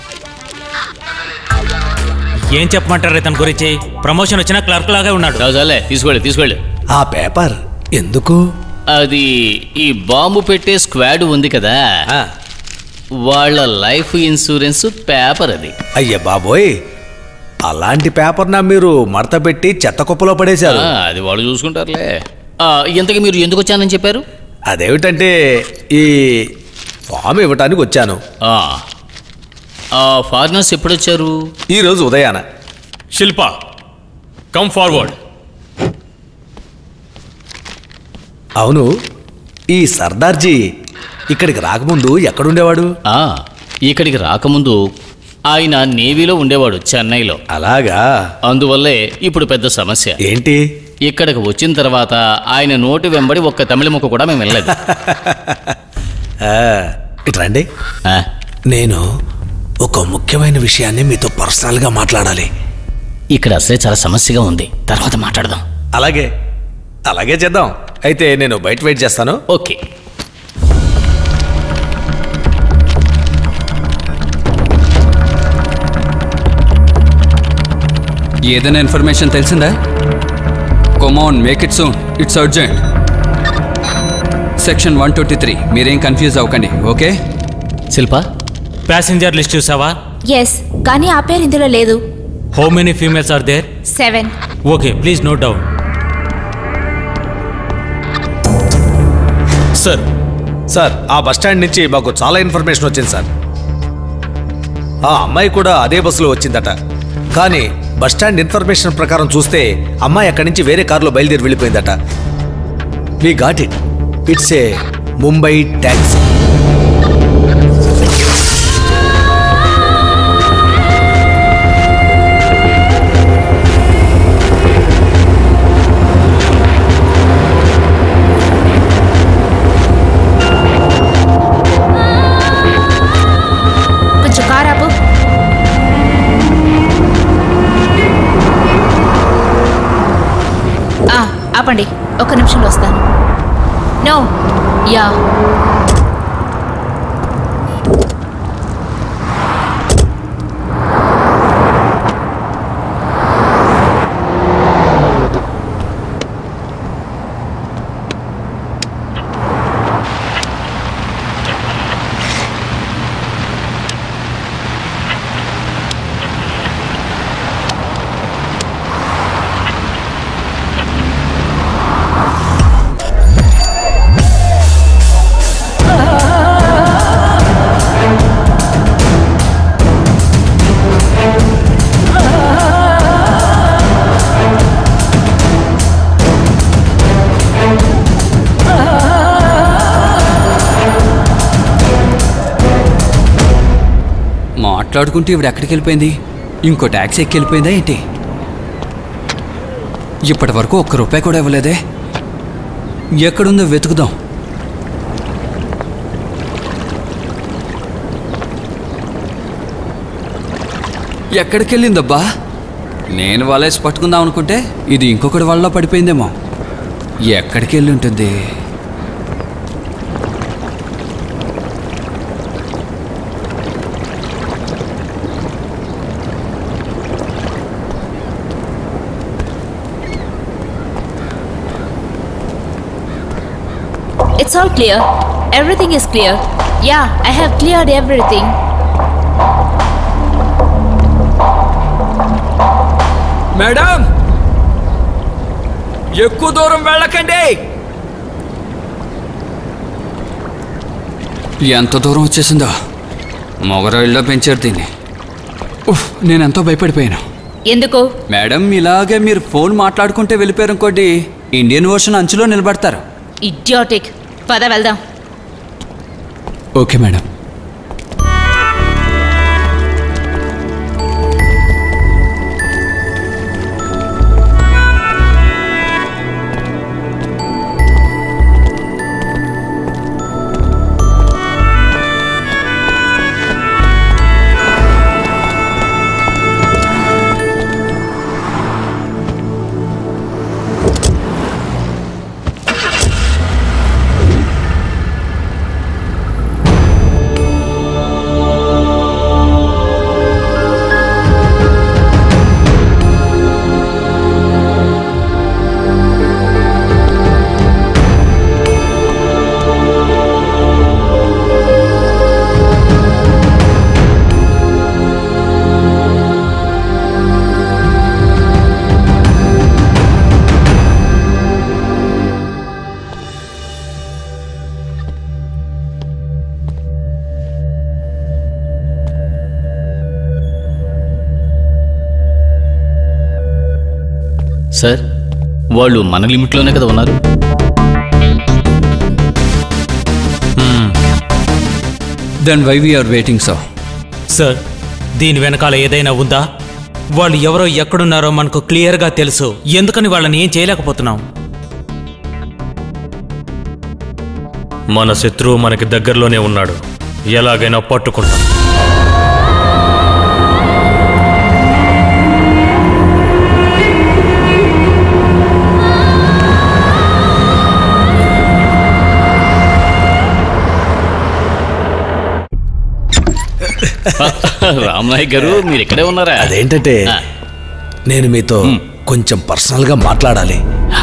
ఏం చెప్పమంటారు ఇతని గురించి ప్రమోషన్ వచ్చిన క్లర్క్ లాగే ఉన్నాడు చాలే తీసుకెళ్ళి తీసుకెళ్ళి ఆ పేపర్ ఎందుకు అది ఈ బాంబు పెట్టే స్క్వాడ్ ఉంది కదా ఆ, వాళ్ళ లైఫ్ ఇన్సూరెన్స్ పేపర్ అది అయ్య బాబోయ్ అలాంటి పేపర్ నా మీరు మడత పెట్టి చెత్త కుప్పలో పడేశారు ఆ, అది వాళ్ళు చూసుకుంటారులే ఆ, ఇంతకీ మీరు ఎందుకు వచ్చానని చెప్పారు అదేమిటంటే ఈ ఫామ్ ఇవ్వటానికి వచ్చాను ఆ, ఆ ఫారినర్స్ ఎప్పుడు వచ్చారు ఈ రోజు ఉదయాన శిల్ప కమ్ ఫార్వర్డ్ అవును ఈ సర్దార్జీ ఇక్కడికి రాకముందు ఎక్కడుండేవాడు ఆ, ఇక్కడికి రాకముందు ఆయన నేవీలో ఉండేవాడు చెన్నైలో అలాగా అందువల్లే ఇప్పుడు పెద్ద సమస్య ఏంటి ఇక్కడికి వచ్చిన తర్వాత ఆయన నోటి వెంబడి ఒక్క తమిళ ముక్క కూడా మేము వెళ్ళలేదు ఆ, ఇటు రండి ఆ, నేను ఒక ముఖ్యమైన విషయాన్ని మీతో పర్సనల్గా మాట్లాడాలి ఇక్కడ అసలే చాలా సమస్యగా ఉంది తర్వాత మాట్లాడదాం అలాగే అలాగే చేద్దాం అయితే నేను బయట వెయిట్ చేస్తాను ఓకే ఏదైనా ఇన్ఫర్మేషన్ తెలిసిందా come on make it soon it's urgent section one twenty three మీరేం కన్ఫ్యూజ్ అవ్వకండి ఓకే శిల్ప ప్యాసింజర్ లిస్ట్ చూసావా ఎస్ కానీ ఆ పేరు ఇందులో లేదు how many females are there seven okay please note down sir sir ఆ బస్ స్టాండ్ నుంచి మాకు చాలా ఇన్ఫర్మేషన్ వచ్చింది సార్ ఆ అమ్మాయి కూడా అదే బస్సులో వచ్చిందట కానీ బస్ స్టాండ్ ఇన్ఫర్మేషన్ ప్రకారం చూస్తే అమ్మాయి అక్కడి నుంచి వేరే కారులో బయలుదేరి వెళ్ళిపోయిందట we got it it's a Mumbai taxi కొంచెం కార్ ఆపు ఆ, ఆపండి ఒక నిమిషంలో వస్తాను నో యా మాట్లాడుకుంటూ ఇవిడ ఎక్కడికి వెళ్ళిపోయింది ఇంకో ట్యాక్సీ ఎక్కి వెళ్ళిపోయిందా ఏంటి ఇప్పటి వరకు ఒక్క రూపాయి కూడా ఇవ్వలేదే ఎక్కడుందో వెతుకుదాం ఎక్కడికి వెళ్ళిందబ్బా నేను వలేసి పట్టుకుందాం అనుకుంటే ఇది ఇంకొకటి వాళ్ళ పడిపోయిందేమో ఎక్కడికి వెళ్ళి ఉంటుంది It's all clear. Everything is clear. Yeah, I have cleared everything. Madam ఎక్కువ దూరం వెళ్ళకండి ఎంత దూరం వచ్చేసిందో మొగరాయిల్లో పెంచారు దీన్ని ఉఫ్, నేను ఎంతో భయపడిపోయాను ఎందుకు మేడం ఇలాగే మీరు ఫోన్ మాట్లాడుకుంటే వెళ్ళిపోయారు ఇంకోటి ఇండియన్ ఓషన్ అంచులో నిలబడతారు ఇడియాటిక్ పద వెళ్దాం ఓకే మేడం సార్ వాళ్ళు మన లిమిట్లోనే కదా ఉన్నారు then why we are waiting so sir దీని వెనకాల ఏదైనా ఉందా వాళ్ళు ఎవరో ఎక్కడున్నారో మనకు క్లియర్గా తెలుసు ఎందుకని వాళ్ళని ఏం చేయలేకపోతున్నాం మన శత్రువు మనకి దగ్గరలోనే ఉన్నాడు ఎలాగైనా పట్టుకుంటాం రామ్నాయక్ గారు మీరు ఇక్కడే ఉన్నారా అదేంటంటే ఆ. నేను మీతో కొంచెం పర్సనల్గా మాట్లాడాలి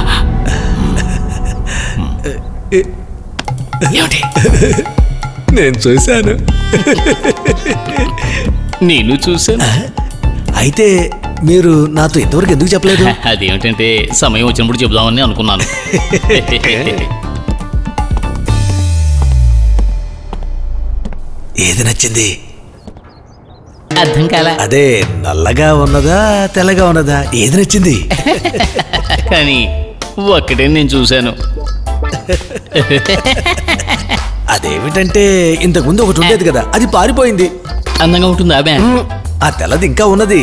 నేను చూశాను నేను చూశాను అయితే మీరు నాతో ఇంతవరకు ఎందుకు చెప్పలేదు అదేమిటంటే సమయం వచ్చినప్పుడు చెబుదామని అనుకున్నాను ఏది నచ్చింది అర్థం కాలా అదే నల్లగా ఉన్నదా తెల్లగా ఉన్నదా ఏది నచ్చింది కానీ ఒక్కటే నేను చూశాను అదేమిటంటే ఇంతకు ముందు ఒకటి ఉండేది కదా అది పారిపోయింది అందంగా ఉంటుంది ఆమె మ్, ఆ తెల్లది ఇంకా ఉన్నది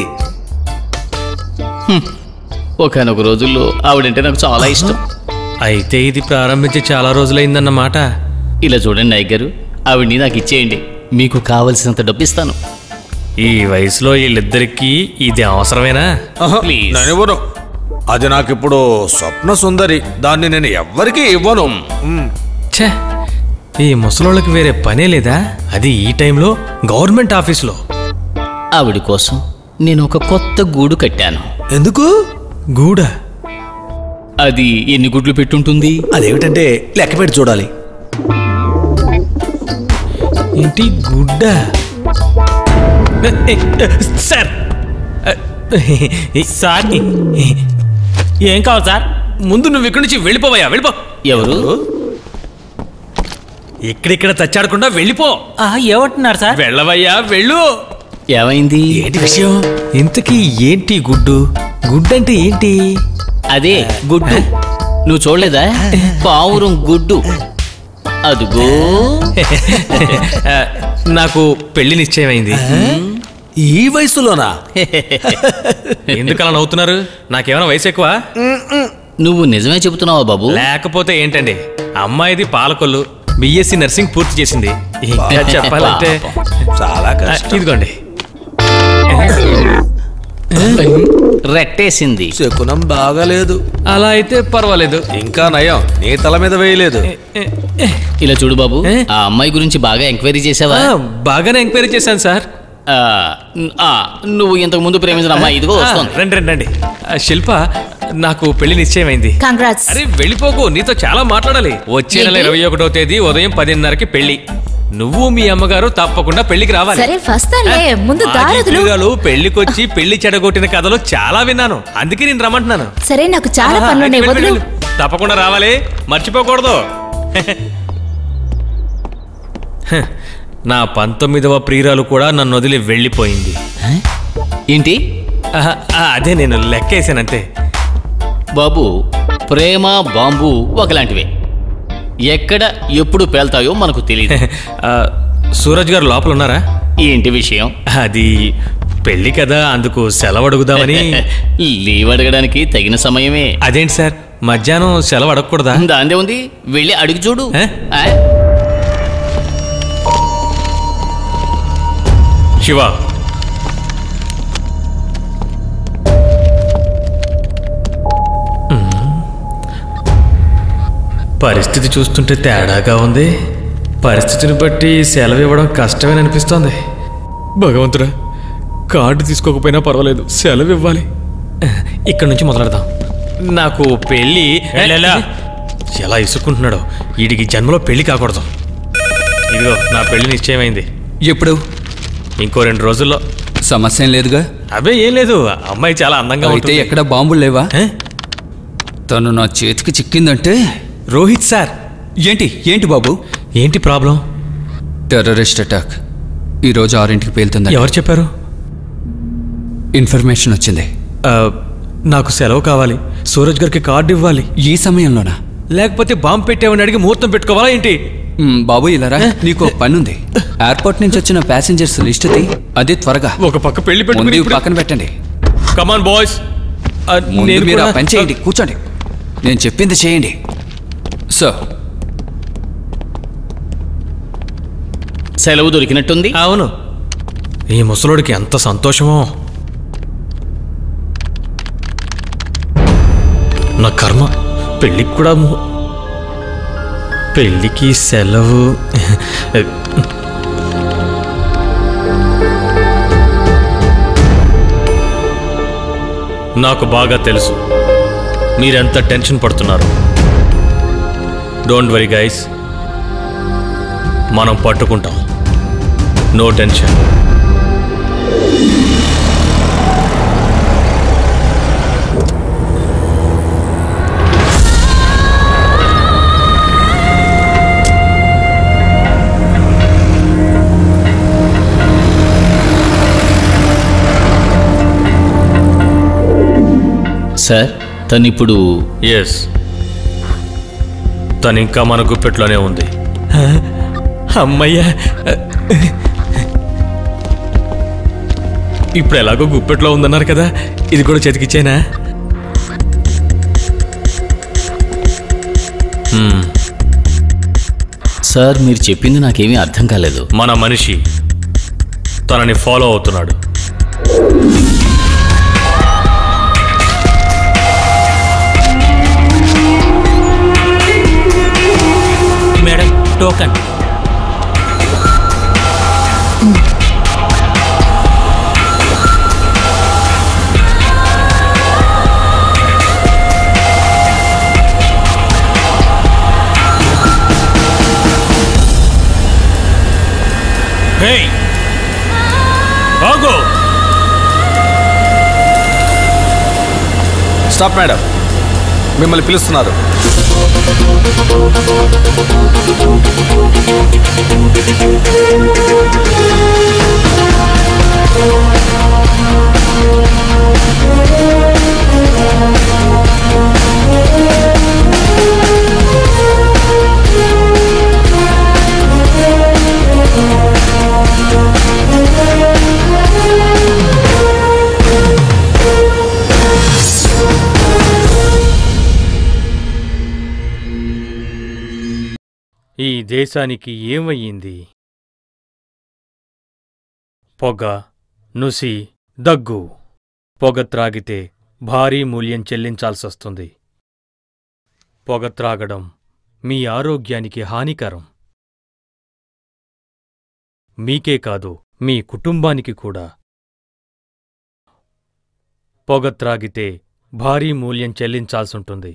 ఒకనొక రోజుల్లో ఆవిడంటే నాకు చాలా ఇష్టం అయితే ఇది ప్రారంభించి చాలా రోజులైందన్నమాట ఇలా చూడండి నాయక్ గారు ఆవిడ్ని నాకు ఇచ్చేయండి మీకు కావలసినంత డబ్బు ఇస్తాను ఈ వయసులో వీళ్ళిద్దరికీ ఇది అవసరమేనా Please. నేను ఇవ్వను అది నాకు ఇప్పుడు స్వప్న సుందరి దాన్ని నేను ఎవ్వరికీ ఇవ్వను మ్, ఛే ఈ ముసలోళ్ళకి వేరే పనే లేదా అది ఈ టైంలో గవర్నమెంట్ ఆఫీస్లో ఆవిడ కోసం నేను ఒక కొత్త గూడు కట్టాను ఎందుకు గూడ అది ఎన్ని గుడ్లు పెట్టుంటుంది అదేమిటంటే లెక్క పెట్టి చూడాలి ఏంటి గుడ్డ సార్ సార్ ఏం కావాలి సార్ ముందు నువ్వు ఇక్కడి నుంచి వెళ్ళిపోవయ్యా వెళ్ళిపో ఎవరు ఇక్కడిక్కడ తచ్చాడకుండా వెళ్ళిపో ఆ, ఏమంటున్నారు సార్ వెళ్ళవయ్యా వెళ్ళు ఏమైంది ఏంటి విషయం ఇంతకీ ఏంటి గుడ్డు గుడ్డంటే ఏంటి అదే గుడ్డు నువ్వు చూడలేదా పావురం గుడ్డు అదుగో ఆ, నాకు పెళ్లి నిశ్చయమైంది ఈ వయసులోనా ఎందుకు అలా నవ్వుతున్నారు నాకేమైనా వయసు ఎక్కువ నువ్వు నిజమే చెబుతున్నావా బాబు లేకపోతే ఏంటండి అమ్మాయిది పాలకొల్లు బిఎస్సి నర్సింగ్ పూర్తి చేసింది ఇంకా చెప్పాలంటే చాలా కష్టం ఇదిగోండి రెట్టేసింది శకునం బాగాలేదు అలా అయితే పర్వాలేదు ఇంకా నయం నీ తల మీద వేయలేదు ఇలా చూడు బాబు ఏ? ఆ అమ్మాయి గురించి బాగా ఎంక్వైరీ చేసావా ఆ, బాగానే ఎంక్వైరీ చేశాను సార్ ఆ, ఆ, నువ్వు ఇంతకు ముందు ప్రేమించిన అమ్మాయి ఇదిగో ఆ, వస్తుంది రండి రండి రండి ఆ, శిల్ప నాకు పెళ్లి నిశ్చయమైంది కంగ్రాట్స్ అరే వెళ్ళిపోకు నీతో చాలా మాట్లాడాలి వచ్చే నెల ఏంటి? ఇరవై ఒకటో తేదీ ఉదయం పదిన్నరకి పెళ్లి నువ్వు మీ అమ్మగారు తప్పకుండా పెళ్లికి రావాలి సరే వస్తానులే ముందు మాజీ దారదులు ప్రియురాలు పెళ్లికొచ్చి పెళ్లి చెడగొట్టిన కథలు చాలా విన్నాను అందుకే నేను రమ్మంటున్నాను సరే నాకు చాలా ఆహా, పనులున్నాయి అయితే వెళ్ళు, వదులు వెళ్ళు. తప్పకుండా రావాలి మర్చిపోకూడదు హ, నా పంతొమ్మిదవ ప్రియురాలు కూడా నన్ను వదిలి వెళ్ళిపోయింది ఏంటి ఆహా, ఆ, అదే నేను లెక్కేసానంతే బాబు ప్రేమ బాంబు ఒకలాంటివే ఎక్కడ ఎప్పుడు పేల్తాయో మనకు తెలియదు ఆ, సూరజ్ గారు లోపల ఉన్నారా ఏంటి విషయం అది పెళ్లి కదా అందుకు సెలవు అడుగుదామని లీవ్ అడగడానికి తగిన సమయమే అదేంటి సార్ మధ్యాహ్నం సెలవు అడగకూడదా దాందే ఉంది వెళ్ళి అడిగి చూడు ఏ? ఆ? శివ మ్మ్. పరిస్థితి చూస్తుంటే తేడాగా ఉంది పరిస్థితిని బట్టి సెలవు ఇవ్వడం కష్టమని అనిపిస్తోంది భగవంతుడా కార్డు తీసుకోకపోయినా పర్వాలేదు సెలవు ఇవ్వాలి ఇక్కడ నుంచి మొదలెడదాం నాకు పెళ్ళి వెళ్ళేలా. ఎలా ఇసుక్కుంటున్నాడో వీడికి జన్మలో పెళ్లి కాకూడదు ఇదిగో నా పెళ్లి నిశ్చయమైంది ఎప్పుడు ఇంకో రెండు రోజుల్లో సమస్య ఏం లేదుగా అబ్బే ఏం లేదు అమ్మాయి చాలా అందంగా అయితే ఉంటుంది ఎక్కడ బాంబులు లేవా ఏ? తను నా చేతికి చిక్కిందంటే రోహిత్ సార్ ఏంటి ఏంటి బాబు ఏంటి ప్రాబ్లం టెర్రరిస్ట్ అటాక్ ఈరోజు ఆరింటికి పేలుతుంది ఎవరు చెప్పారు ఇన్ఫర్మేషన్ వచ్చింది ఆ, నాకు సెలవు కావాలి సూరజ్ గారికి కార్డు ఇవ్వాలి ఈ సమయంలోనా లేకపోతే బాంబు పెట్టామని అడిగి ముహూర్తం పెట్టుకోవాలా ఏంటి మ్, బాబు ఇలారా నీకు ఒక పని ఉంది ఎయిర్పోర్ట్ నుంచి వచ్చిన ప్యాసింజర్స్ లిస్ట్ ది అది త్వరగా ఒక పక్క పెళ్లి ముందు పెట్టుకుని ఇవి పక్కన పెట్టండి కమాన్ బాయ్స్ ముందు మీరు ఆ పని చేయండి కూర్చోండి నేను చెప్పింది చేయండి సో సెలవు దొరికినట్టుంది అవును ఈ ముసలోడికి ఎంత సంతోషమో నా కర్మ పెళ్ళికి కూడా ము- పెళ్ళికి సెలవు నాకు బాగా తెలుసు మీరెంత టెన్షన్ పడుతున్నారు డోంట్ వరీ గైస్ మనం పట్టుకుంటాం నో టెన్షన్ సార్ తనిప్పుడు ఎస్ తను ఇంకా మన గుప్పెట్లోనే ఉంది అమ్మయ్యా ఇప్పుడు ఎలాగో గుప్పెట్లో ఉందన్నారు కదా ఇది కూడా చేతికిచ్చేనా హ్మ్, సార్ మీరు చెప్పింది నాకేమీ అర్థం కాలేదు మన మనిషి తనని ఫాలో అవుతున్నాడు మేడం టోకన్ హేయ్ ఆగు స్టాప్ మేడం మిమ్మల్ని పిలుస్తున్నారు ఈ దేశానికి ఏమయ్యింది పొగ నుసి దగ్గు పొగ త్రాగితే భారీ మూల్యం చెల్లించాల్సొస్తుంది పొగ త్రాగడం మీ ఆరోగ్యానికి హానికరం మీకే కాదు మీ కుటుంబానికి కూడా పొగ త్రాగితే భారీ మూల్యం చెల్లించాల్సుంటుంది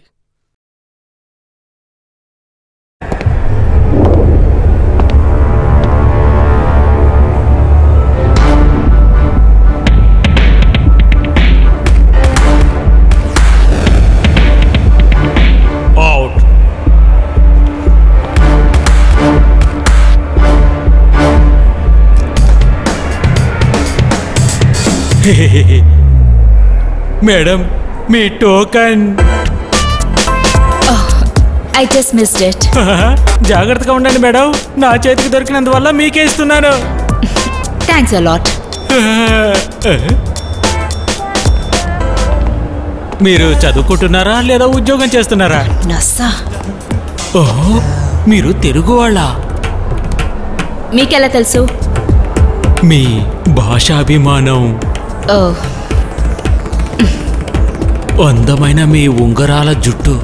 అవుట్ మేడం మీ token I just missed it జాగ్రత్తగా ఉండండి మేడం నా చేతికి దొరికినందువల్ల మీకే ఇస్తున్నాను థ్యాంక్స్ అలాట్ మీరు చదువుకుంటున్నారా లేదా ఉద్యోగం చేస్తున్నారా నస్సా ఓహో మీరు తెలుగు వాళ్ళ మీకెలా తెలుసు మీ భాషాభిమానం ఓ అందమైన మీ ఉంగరాల జుట్టు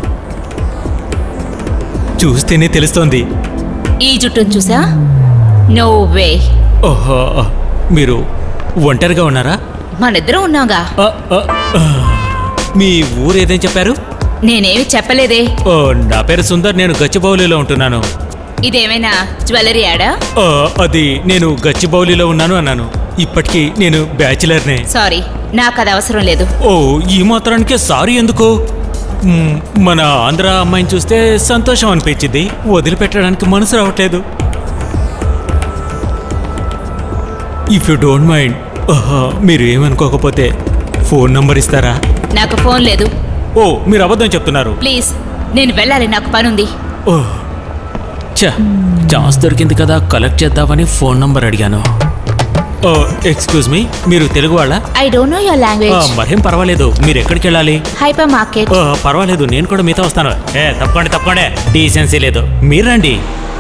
చూస్తేనే తెలుస్తోంది ఈ జుట్టును చూసా నో వే ఓహో మీరు ఒంటరిగా ఉన్నారా మనిద్దరం ఉన్నాగా ఆ, ఆ, ఆ. మీ ఊరు ఏదేం చెప్పారు నేనేమి చెప్పలేదే ఓ నా పేరు సుందర్ నేను గచ్చిబౌలిలో ఉంటున్నాను ఇదేమైనా జ్యువెలరీ యాడా ఆ, అది నేను గచ్చిబౌలిలో ఉన్నాను అన్నాను ఇప్పటికీ నేను బ్యాచిలర్నే సారీ నాకు అది అవసరం లేదు ఓ ఈ మాత్రానికే సారీ ఎందుకు మ్, మన ఆంధ్ర అమ్మాయిని చూస్తే సంతోషం అనిపించింది వదిలిపెట్టడానికి మనసు రావట్లేదు ఇఫ్ యు డోంట్ మైండ్ మీరు ఏమనుకోకపోతే ఫోన్ నంబర్ ఇస్తారా నాకు ఫోన్ లేదు ఓ మీరు అబద్ధం చెప్తున్నారు ప్లీజ్ నేను వెళ్ళాలి నాకు పనుంది ఓ చా ఛాన్స్ దొరికింది కదా కలెక్ట్ చేద్దామని ఫోన్ నంబర్ అడిగాను ఓ ఎక్స్క్యూజ్ మీ మీరు తెలుగు వాళ్ళ I don't know your language మరేం పర్వాలేదు మీరు ఎక్కడికి వెళ్ళాలి హైపర్ మార్కెట్ ఓ, పర్వాలేదు నేను కూడా మీతో వస్తాను ఏ తప్పకండి తప్పకండి డీసెన్సీ లేదు మీరు రండి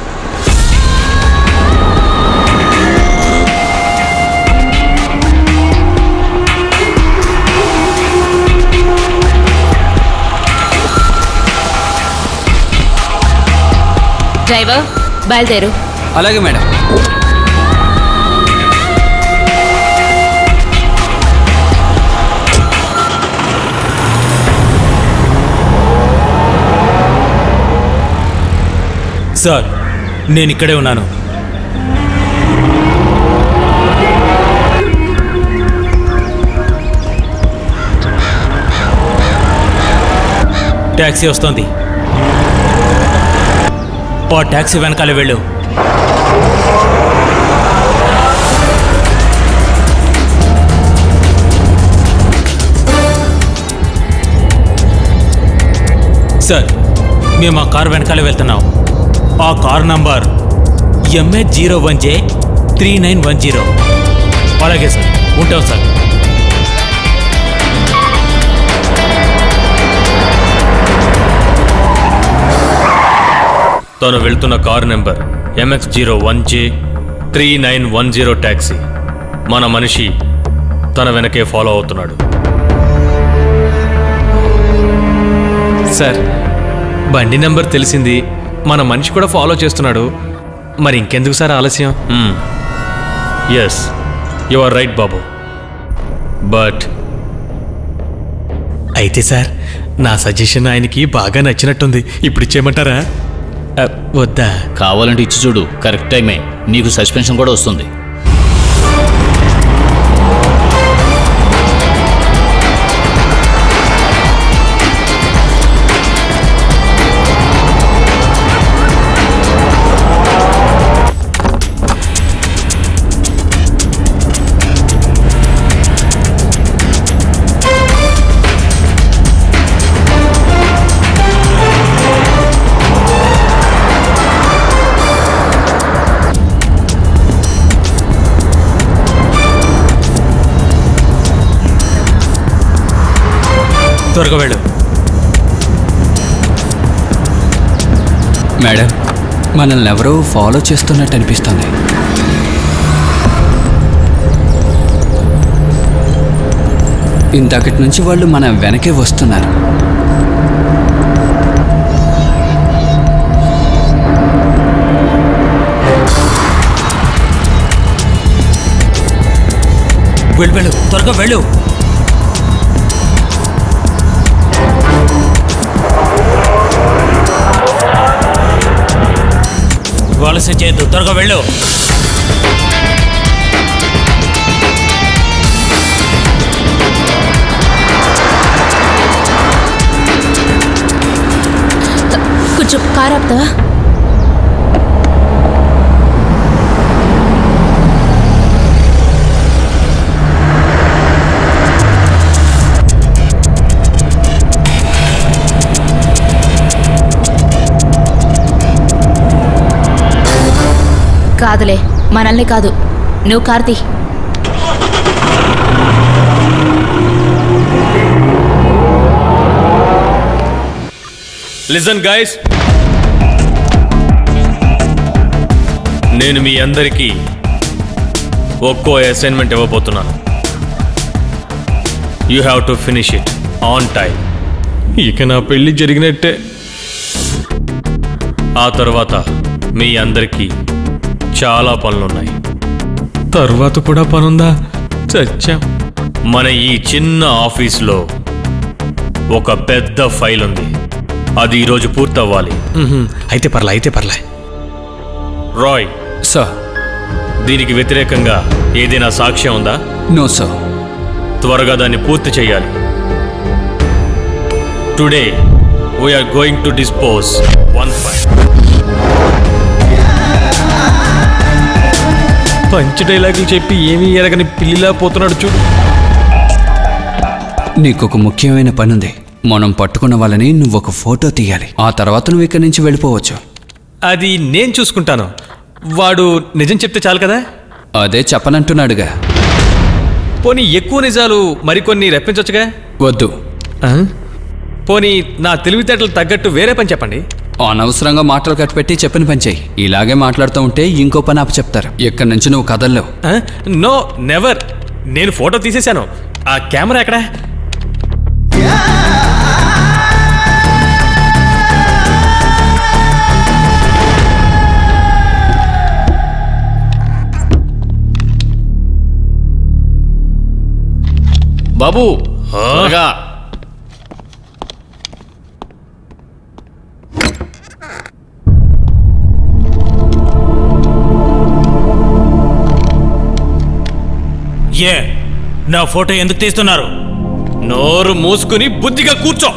డ్రైవర్ బయలుదేరు అలాగే మేడం సార్ నేను ఇక్కడే ఉన్నాను ట్యాక్సీ వస్తోంది ఓ ట్యాక్సీ వెనకాల వెళ్ళు సార్ మేము ఆ కార్ వెనకాల వెళ్తున్నాం ఆ car number MA zero one J three nine one zero అలాగే సార్ ఉంటాం సార్ తను వెళ్తున్న car number MX zero one J three nine one zero taxi మన మనిషి తన వెనకే ఫాలో అవుతున్నాడు సార్ బండి నెంబర్ తెలిసింది మన మనిషి కూడా ఫాలో చేస్తున్నాడు మరి ఇంకెందుకు సార్ ఆలస్యం ఎస్ యు ఆర్ రైట్ బాబు బట్ అయితే సార్ నా సజెషన్ ఆయనకి బాగా నచ్చినట్టుంది ఇప్పుడు ఇచ్చేయమంటారా అ, వద్దా కావాలంటే ఇచ్చి చూడు కరెక్ట్ టైమే నీకు సస్పెన్షన్ కూడా వస్తుంది త్వరగా వెళ్ళు మేడం మనల్ని ఎవరో ఫాలో చేస్తున్నట్టు అనిపిస్తుంది ఇంతకటి నుంచి వాళ్ళు మన వెనకే వస్తున్నారు వెళ్ళు వెళ్ళు త్వరగా వెళ్ళు వలస చేయొద్దు త్వరగా వెళ్ళు కొంచెం కార్ ఆపుతావా కాదులే మనల్ని కాదు నువ్వు కార్తీ లిజన్ గైస్ నేను మీ అందరికీ ఒక్కో అసైన్మెంట్ ఇవ్వబోతున్నాను you have to finish it on time ఇక నా పెళ్లి జరిగినట్టే ఆ తర్వాత మీ అందరికీ చాలా పనులున్నాయి తర్వాత కూడా పనుందా చచ్చాం మన ఈ చిన్న ఆఫీస్లో ఒక పెద్ద ఫైల్ ఉంది అది ఈరోజు పూర్తవ్వాలి అయితే పర్లే అయితే పర్లే రాయ్ సార్ దీనికి వ్యతిరేకంగా ఏదైనా సాక్ష్యం ఉందా నో సార్ త్వరగా దాన్ని పూర్తి చేయాలి today we are going to dispose one five punch డైలాగులు చెప్పి ఏమీ ఎరగని పిల్లిలా పోతున్నాడు చూడు నీకు ఒక ముఖ్యమైన పని ఉంది మనం పట్టుకున్న వాళ్ళని నువ్వు ఒక ఫోటో తీయాలి ఆ తర్వాత నువ్వు ఇక్కడి నుంచి వెళ్ళిపోవచ్చు అది నేను చూసుకుంటాను వాడు నిజం చెప్తే చాలు కదా అదే చెప్పనంటున్నాడుగా పోనీ ఎక్కువ నిజాలు మరికొన్ని రెప్పించవచ్చుగా వద్దు ఆ? పోనీ నా తెలివితేటలు తగ్గట్టు వేరే పని చెప్పండి అనవసరంగా మాటలు కట్టిపెట్టి చెప్పిన పని చెయ్యి ఇలాగే మాట్లాడుతూ ఉంటే ఇంకో పని అప్ప చెప్తారు ఇక్కడి నుంచి నువ్వు కదల్లేవు ఆ? నో నెవర్ నేను ఫోటో తీసేశాను ఆ కెమెరా ఎక్కడ బాబు త్వరగా ఏ నా ఫోటో ఎందుకు తీస్తున్నారు నోరు మూసుకుని బుద్ధిగా కూర్చో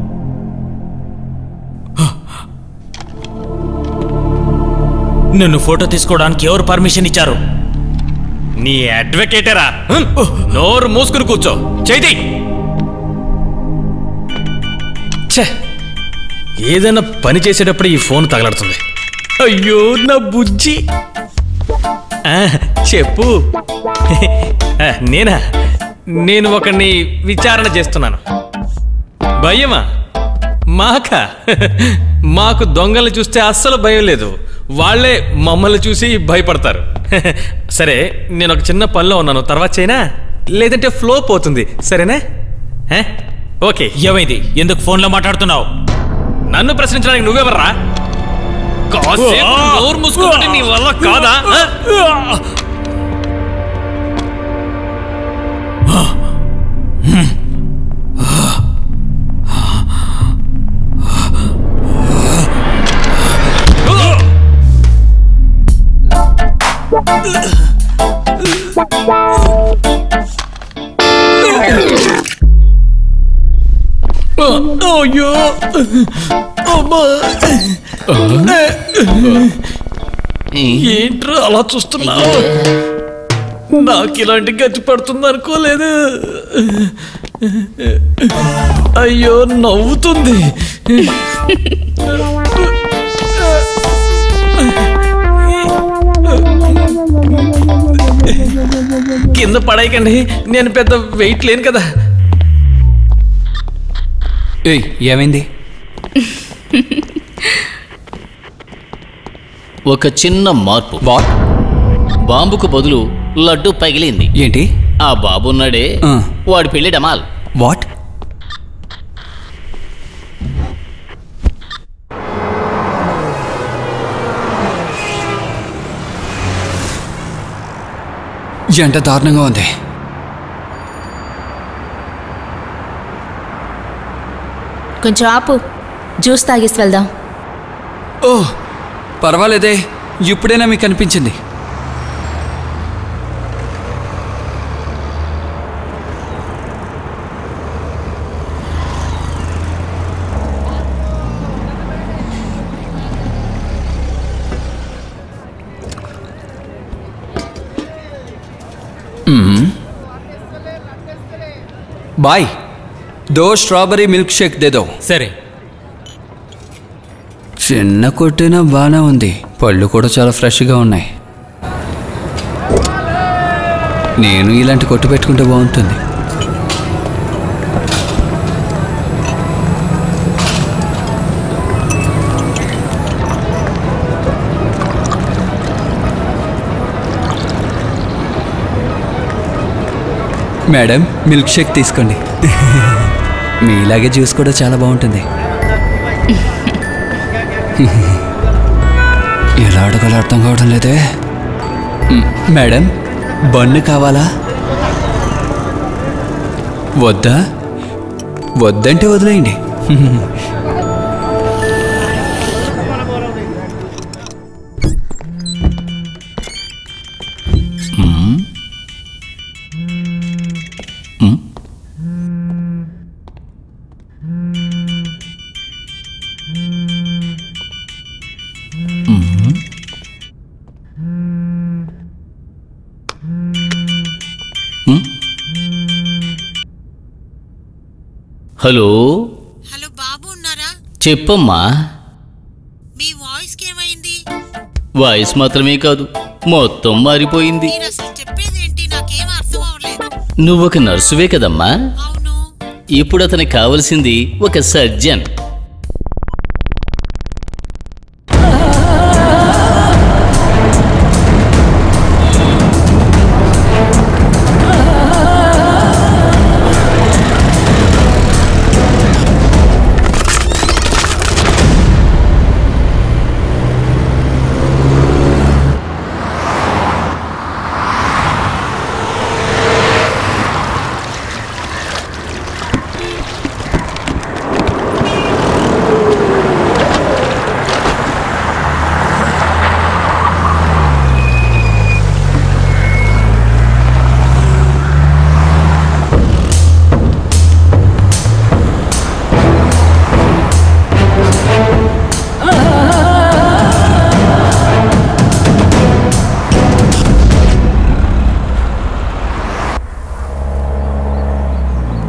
నన్ను ఫోటో తీసుకోవడానికి ఎవరు పర్మిషన్ ఇచ్చారు నీ అడ్వకేటరా హ్మ్? నోరు మూసుకుని కూర్చో చేతి ఛే ఏదైనా పని చేసేటప్పుడు ఈ ఫోన్ తగలడుతుంది అయ్యో నా బుజ్జి ఆ, చెప్పు ఆ, నేనా నేను ఒకరిని విచారణ చేస్తున్నాను భయమా మాక మాకు దొంగల్ని చూస్తే అస్సలు భయం లేదు వాళ్ళే మమ్మల్ని చూసి భయపడతారు సరే నేను ఒక చిన్న పనిలో ఉన్నాను తర్వాత చేయనా లేదంటే ఫ్లో పోతుంది సరేనా హ? ఓకే ఏమైంది ఎందుకు ఫోన్లో మాట్లాడుతున్నావు నన్ను ప్రశ్నించడానికి నువ్వెవర్రా కాసేపు నోరు మూసుకుంటే నీ వల్ల కాదా హ? అయ్యో అమ్మా ఏంట్రా అలా చూస్తున్నావు నాకు ఇలాంటి గతి పడుతుంది అనుకోలేదు అయ్యో నవ్వుతుంది కింద పడేయకండి నేను పెద్ద వెయిట్ లేను కదా ఏయ్ ఏమైంది ఒక చిన్న మార్పు వాట్ బాంబుకు బదులు లడ్డు పగిలింది ఏంటి ఆ బాబున్నాడే ఆ. వాడి పెళ్లి డమాల్ వాట్ ఎంత దారుణంగా ఉంది కొంచెం ఆపు జ్యూస్ తాగేసి వెళ్దాం ఓ పర్వాలేదే ఇప్పుడైనా మీకు అనిపించింది మ్మ్. బాయ్ దో స్ట్రాబెరీ మిల్క్ షేక్ దేదో సరే చిన్న కొట్టినా బాగానే ఉంది పళ్ళు కూడా చాలా ఫ్రెష్గా ఉన్నాయి నేను ఇలాంటి కొట్టు పెట్టుకుంటే బాగుంటుంది మేడం మిల్క్ షేక్ తీసుకోండి మీలాగే జ్యూస్ కూడా చాలా బాగుంటుంది ఎలా అడగాలో అర్థం కావడం లేదే మ్, మేడం బన్ను కావాలా వద్దా వద్దంటే వదిలేయండి హలో హలో బాబు ఉన్నారా చెప్పమ్మా మీ వాయిస్కి ఏమైంది వాయిస్ మాత్రమే కాదు మొత్తం మారిపోయింది మీరు అసలు చెప్పేది ఏంటి నాకేం అర్థం అవ్వలేదు నువ్వు ఒక నర్సువే కదమ్మా అవును ఇప్పుడు అతనికి కావలసింది ఒక సర్జన్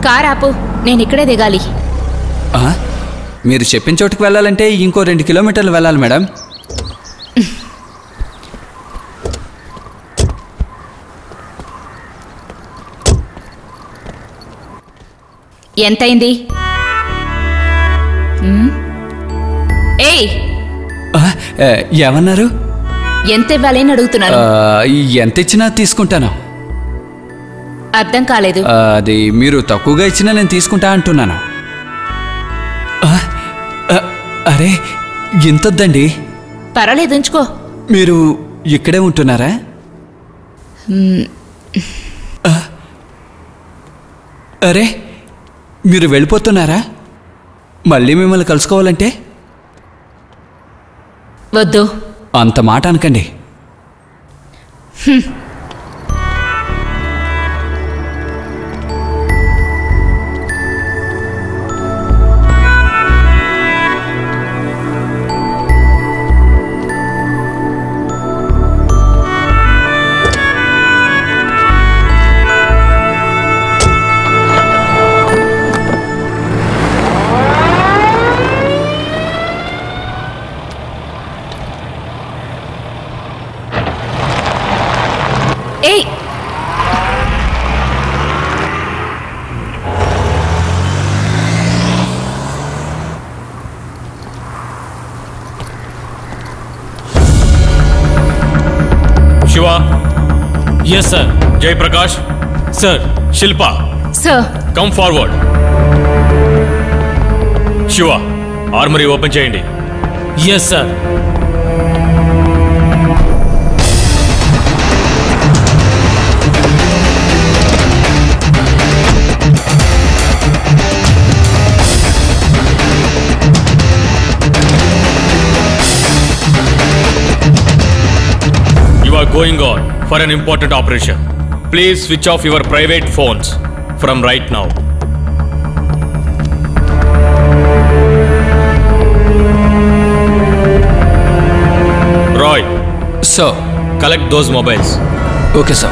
కార్ ఆపు నేను ఇక్కడే దిగాలి ఆ? మీరు చెప్పిన చోటుకు వెళ్ళాలంటే ఇంకో రెండు కిలోమీటర్లు వెళ్ళాలి మేడం ఎంతైంది ఉమ్? ఏయ్ ఆ, ఏ, ఏమన్నారు ఎంత ఇవ్వాలి అని అడుగుతున్నాను ఆ, ఎంత ఇచ్చినా తీసుకుంటాను అర్థం కాలేదు ఆ, అది మీరు తక్కువగా ఇచ్చినా నేను తీసుకుంటా అంటున్నాను ఆ, ఆ, అరే ఇంతొద్దండి పర్వాలేదు ఉంచుకో మీరు ఇక్కడే ఉంటున్నారా ఆ, అరే మీరు వెళ్ళిపోతున్నారా మళ్ళీ మిమ్మల్ని కలుసుకోవాలంటే వద్దు అంత మాట అనకండి ఏయ్ Shiva yes sir Jayaprakash sir Shilpa sir come forward Shiva armoury open చేయండి yes sir You are going on for an important operation. Please switch off your private phones from right now. Roy, so collect those mobiles. Okay sir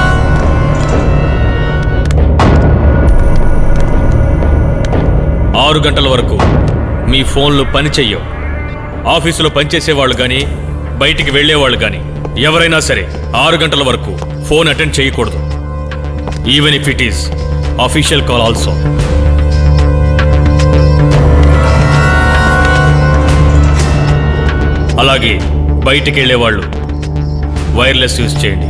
ఆరు గంటల వరకు మీ ఫోన్లు పని చెయ్యవు ఆఫీసులో పనిచేసేవాళ్ళు కానీ బయటికి వెళ్ళేవాళ్ళు కానీ ఎవరైనా సరే ఆరు గంటల వరకు ఫోన్ అటెండ్ చేయకూడదు even if it is official call also అలాగే బయటికి వెళ్ళేవాళ్ళు వైర్లెస్ యూజ్ చేయండి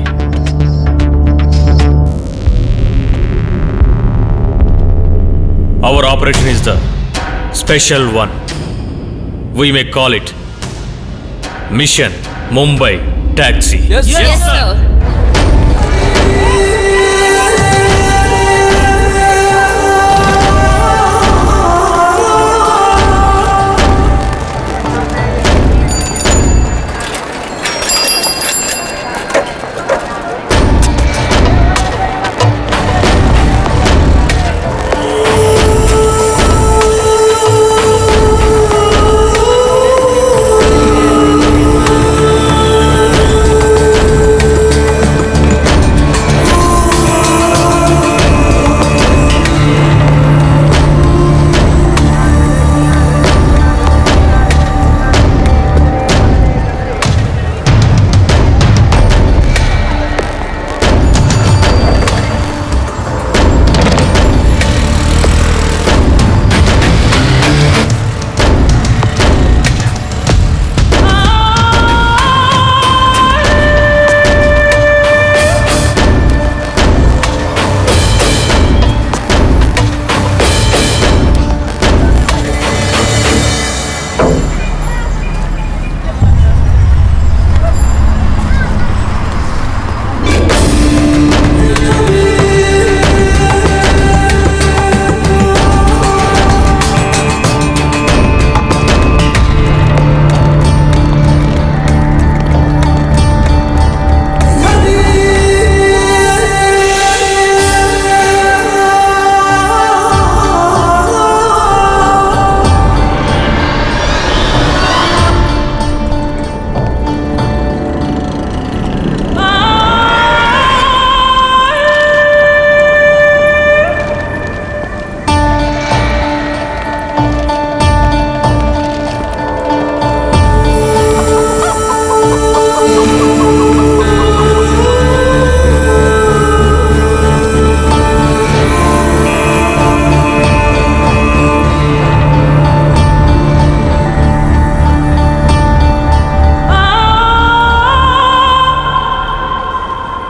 Our operation is the special one. We may call it Mission Mumbai Taxi. Yes, sir.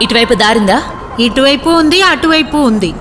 ఇటువైపు దారిందా ఇటువైపు ఉంది అటువైపు ఉంది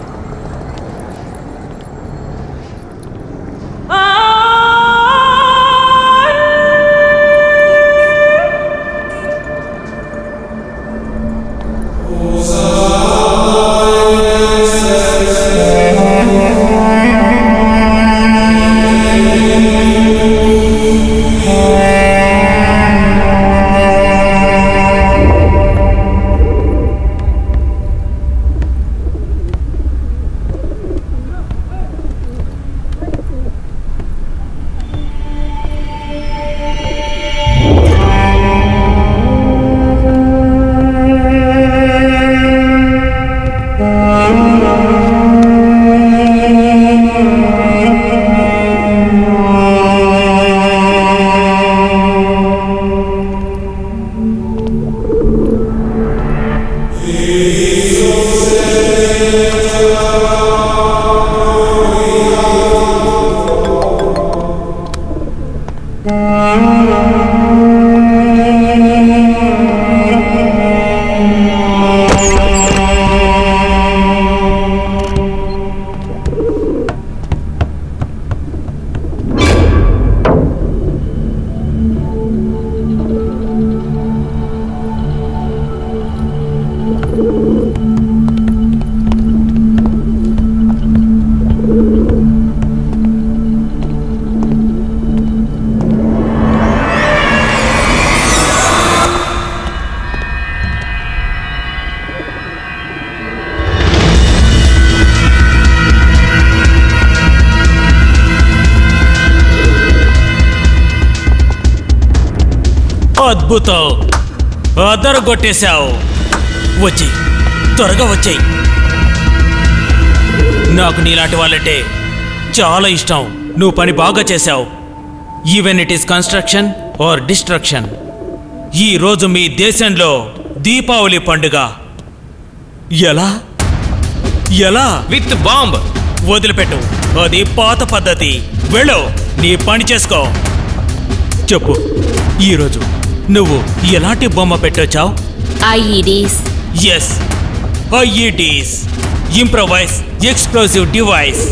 అద్భుతం అదరు కొట్టేశావు వచ్చి త్వరగా వచ్చేయి నాకు నీలాంటి వాళ్ళంటే చాలా ఇష్టం నువ్వు పని బాగా చేశావు even it is construction or destruction ఈ రోజు మీ దేశంలో దీపావళి పండుగ ఎలా ఎలా విత్ బాంబ్ వదిలిపెట్టు అది పాత పద్ధతి వెళ్ళు నీ పని చేసుకో చెప్పు ఈరోజు నువ్వు ఎలాంటి బొమ్మ పెట్టొచ్చావు IEDs yes IEDs improvised explosive device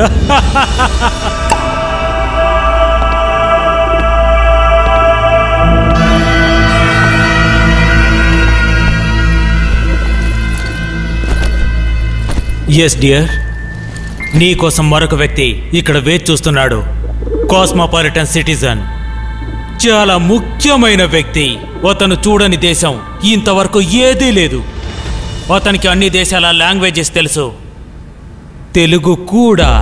yes dear నీకోసం మరొక వ్యక్తి ఇక్కడ వేచి చూస్తున్నాడు కాస్మోపాలిటన్ సిటిజన్ చాలా ముఖ్యమైన వ్యక్తి అతను చూడని దేశం ఇంతవరకు ఏదీ లేదు అతనికి అన్ని దేశాల లాంగ్వేజెస్ తెలుసు తెలుగు కూడా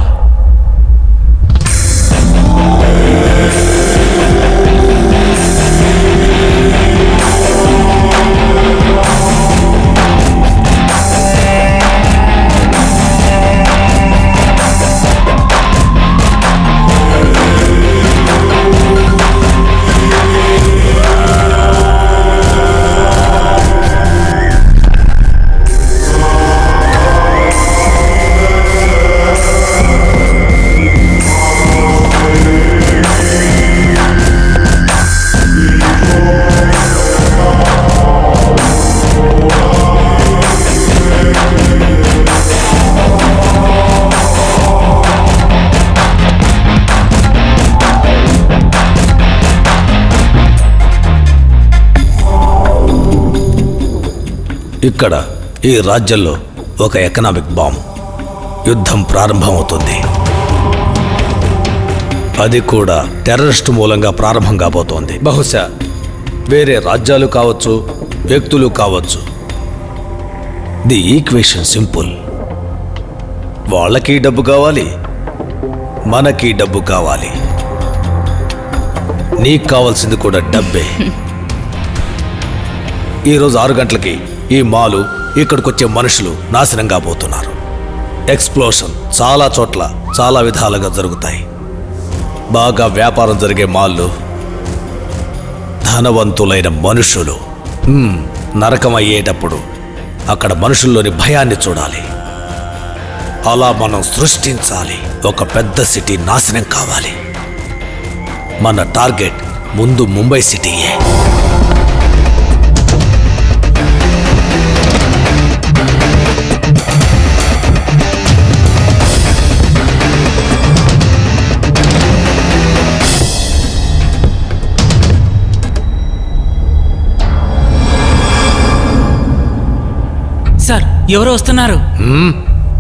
ఇక్కడ ఈ రాజ్యంలో ఒక ఎకనామిక్ బాంబ్ యుద్ధం ప్రారంభమవుతుంది అది కూడా టెర్రరిస్ట్ మూలంగా ప్రారంభం కాబోతోంది బహుశా వేరే రాజ్యాలు కావచ్చు వ్యక్తులు కావచ్చు ది ఈక్వేషన్ సింపుల్ వాళ్ళకి డబ్బు కావాలి మనకి డబ్బు కావాలి నీకు కావాల్సింది కూడా డబ్బే ఈరోజు ఆరు గంటలకి ఈ మాలు ఇక్కడికొచ్చే మనుషులు నాశనం కాబోతున్నారు ఎక్స్ప్లోషన్ చాలా చోట్ల చాలా విధాలుగా జరుగుతాయి బాగా వ్యాపారం జరిగే మాళ్ళు ధనవంతులైన మనుషులు హ్మ్, నరకం అయ్యేటప్పుడు అక్కడ మనుషుల్లోని భయాన్ని చూడాలి అలా మనం సృష్టించాలి ఒక పెద్ద సిటీ నాశనం కావాలి మన టార్గెట్ ముందు ముంబై సిటీయే ఎవరు వస్తున్నారు మ్మ్.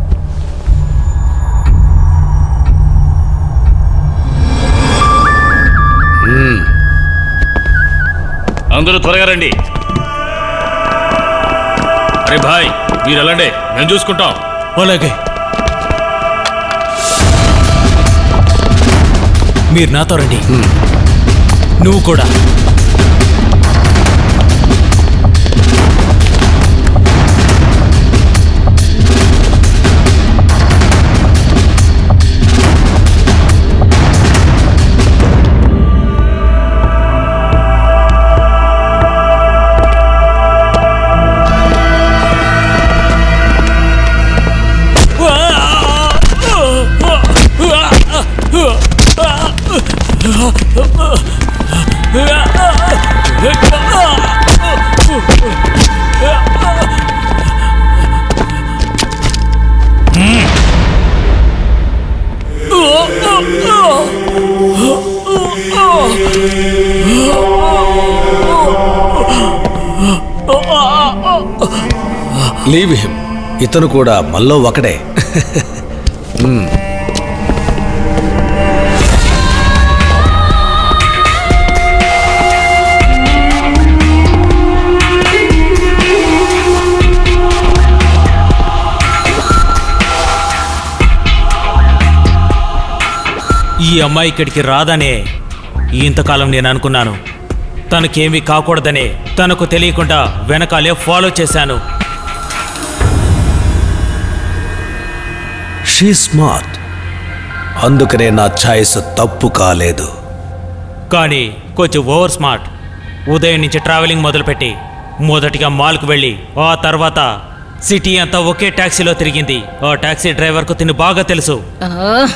అందరూ త్వరగా రండి అరే భాయ్ మీరు వెళ్ళండి మేము చూసుకుంటాం అలాగే మీరు నాతో రండి నువ్వు కూడా లీవ్ హిమ్ ఇతను కూడా మల్లో ఒకడే మ్మ్. ఈ అమ్మాయి ఇక్కడికి రాదనే ఇంతకాలం నేను అనుకున్నాను తనకేమీ కాకూడదనే తనకు తెలియకుండా వెనకాలే ఫాలో చేశాను షీ స్మార్ట్ అందుకనే నా ఛాయిస్ తప్పు కాలేదు కానీ కొంచెం ఓవర్ స్మార్ట్ ఉదయం నుంచి ట్రావెలింగ్ మొదలుపెట్టి మొదటిగా మాల్కు వెళ్ళి ఆ తర్వాత సిటీ అంతా ఒకే ట్యాక్సీలో తిరిగింది ఆ ట్యాక్సీ డ్రైవర్కు తిని బాగా తెలుసు ఆ,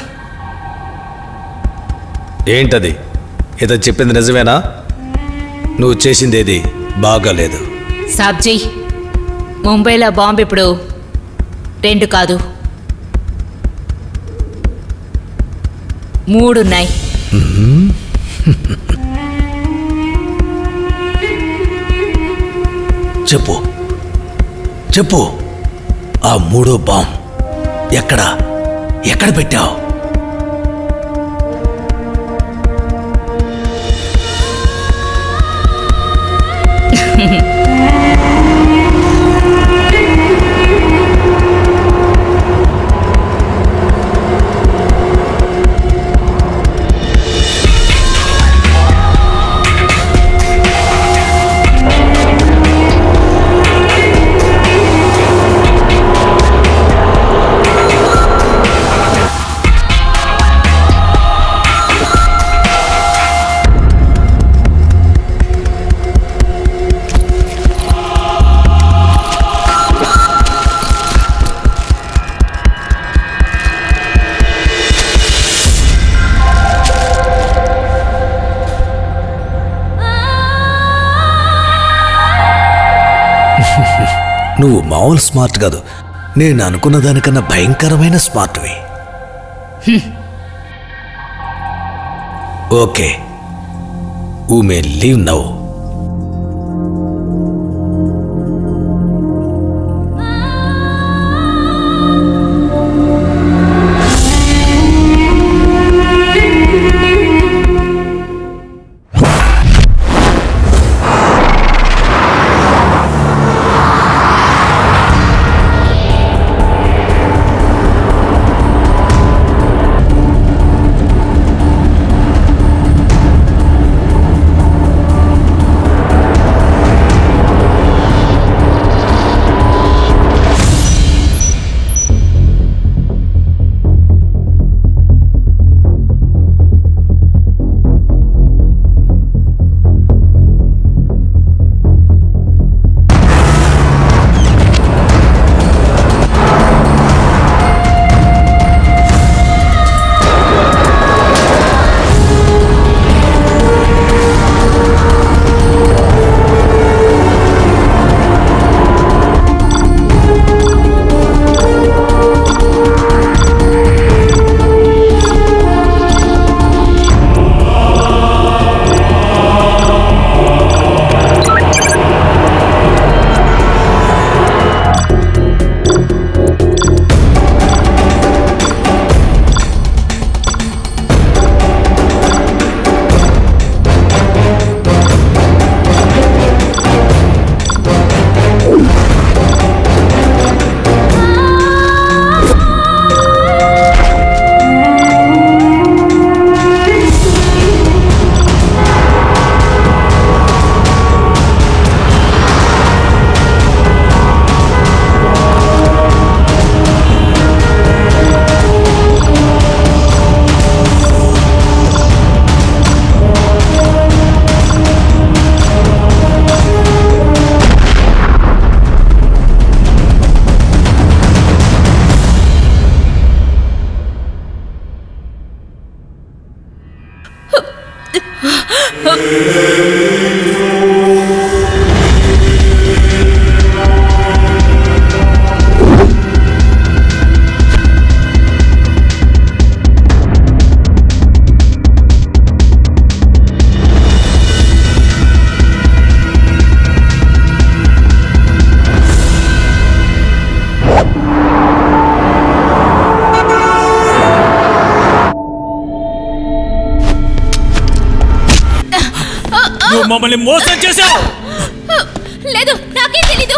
ఏంటది ఇతను చెప్పింది నిజమేనా నువ్వు చేసిందేది బాగాలేదు సాబ్జీ ముంబైలో బాంబు ఇప్పుడు రెండు కాదు మూడున్నాయి చెప్పు చెప్పు ఆ మూడో బాంబ్ ఎక్కడ ఎక్కడ పెట్టావు నువ్వు మామూలు స్మార్ట్ కాదు నేను అనుకున్న దానికన్నా భయంకరమైన స్మార్ట్వి ఓకే ఊ మే లీవ్ నౌ నువ్వు మమ్మల్ని మోసం చేశావు లేదు నాకేం తెలీదు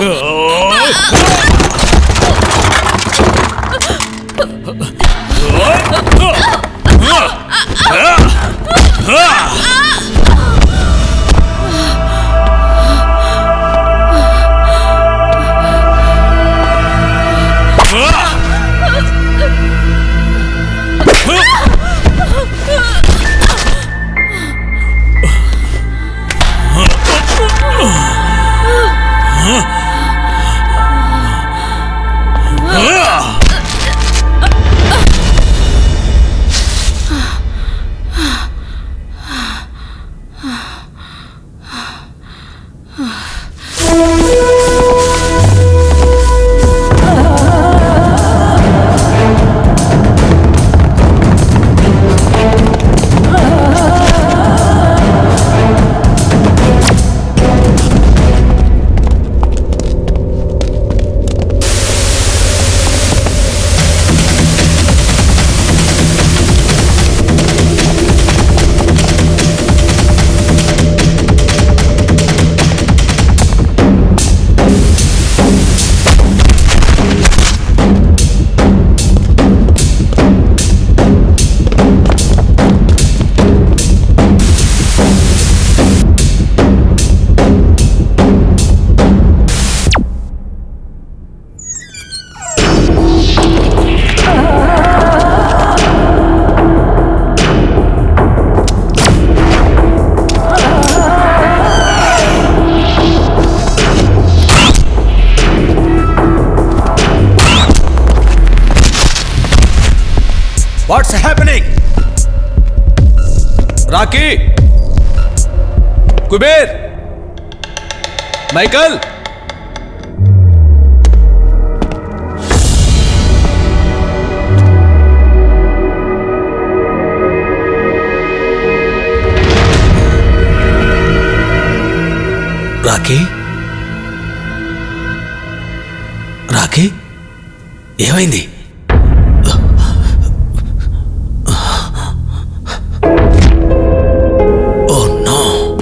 what's happening Rocky Kuber Michael Rocky Rocky ఏమైంది ఓ నో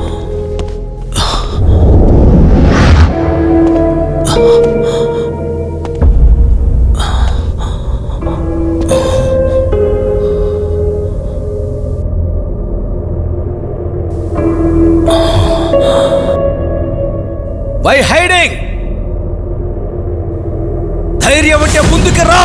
వై హైడింగ్ ధైర్యం అంటే ముందుకు రా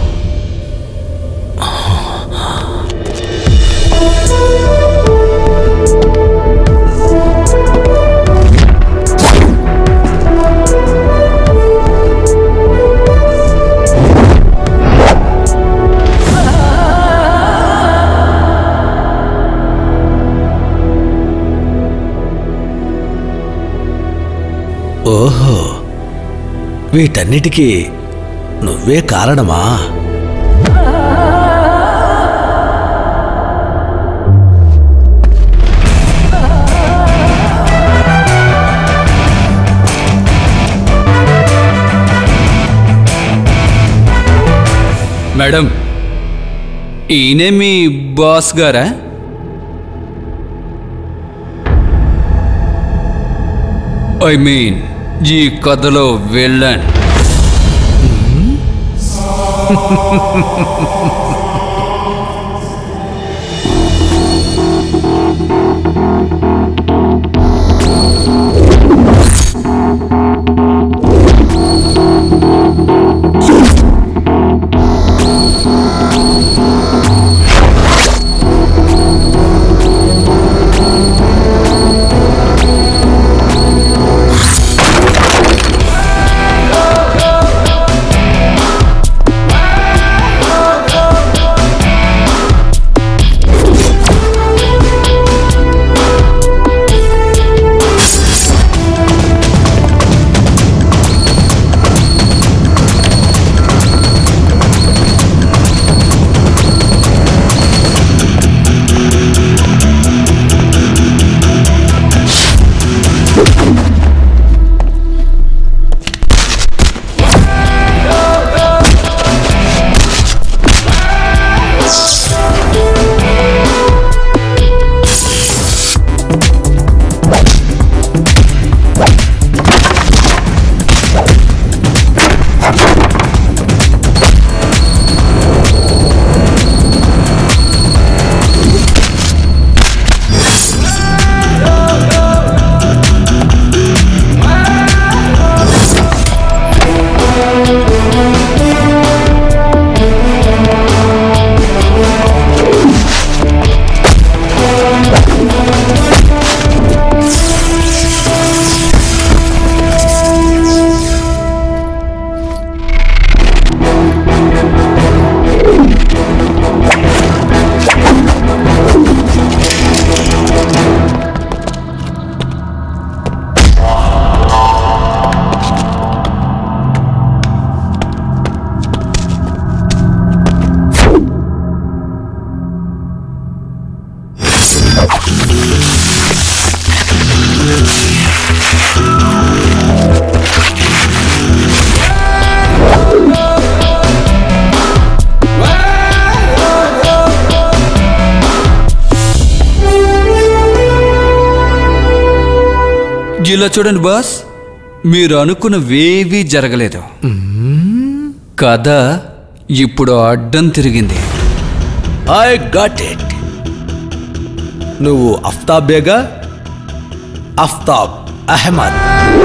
ఓహో వీటన్నిటికీ నువ్వే కారణమా మేడం ఈయనే మీ బాస్ గారా ఐ మీన్ ఈ కథలో వెళ్ళాను Oh, ఇలా చూడండి బాస్ మీరు అనుకున్నవేవీ జరగలేదు కథ ఇప్పుడు అడ్డం తిరిగింది ఐ గాట్ ఇట్ నువ్వు అఫ్తాబ్ బేగా Aftab Ahmed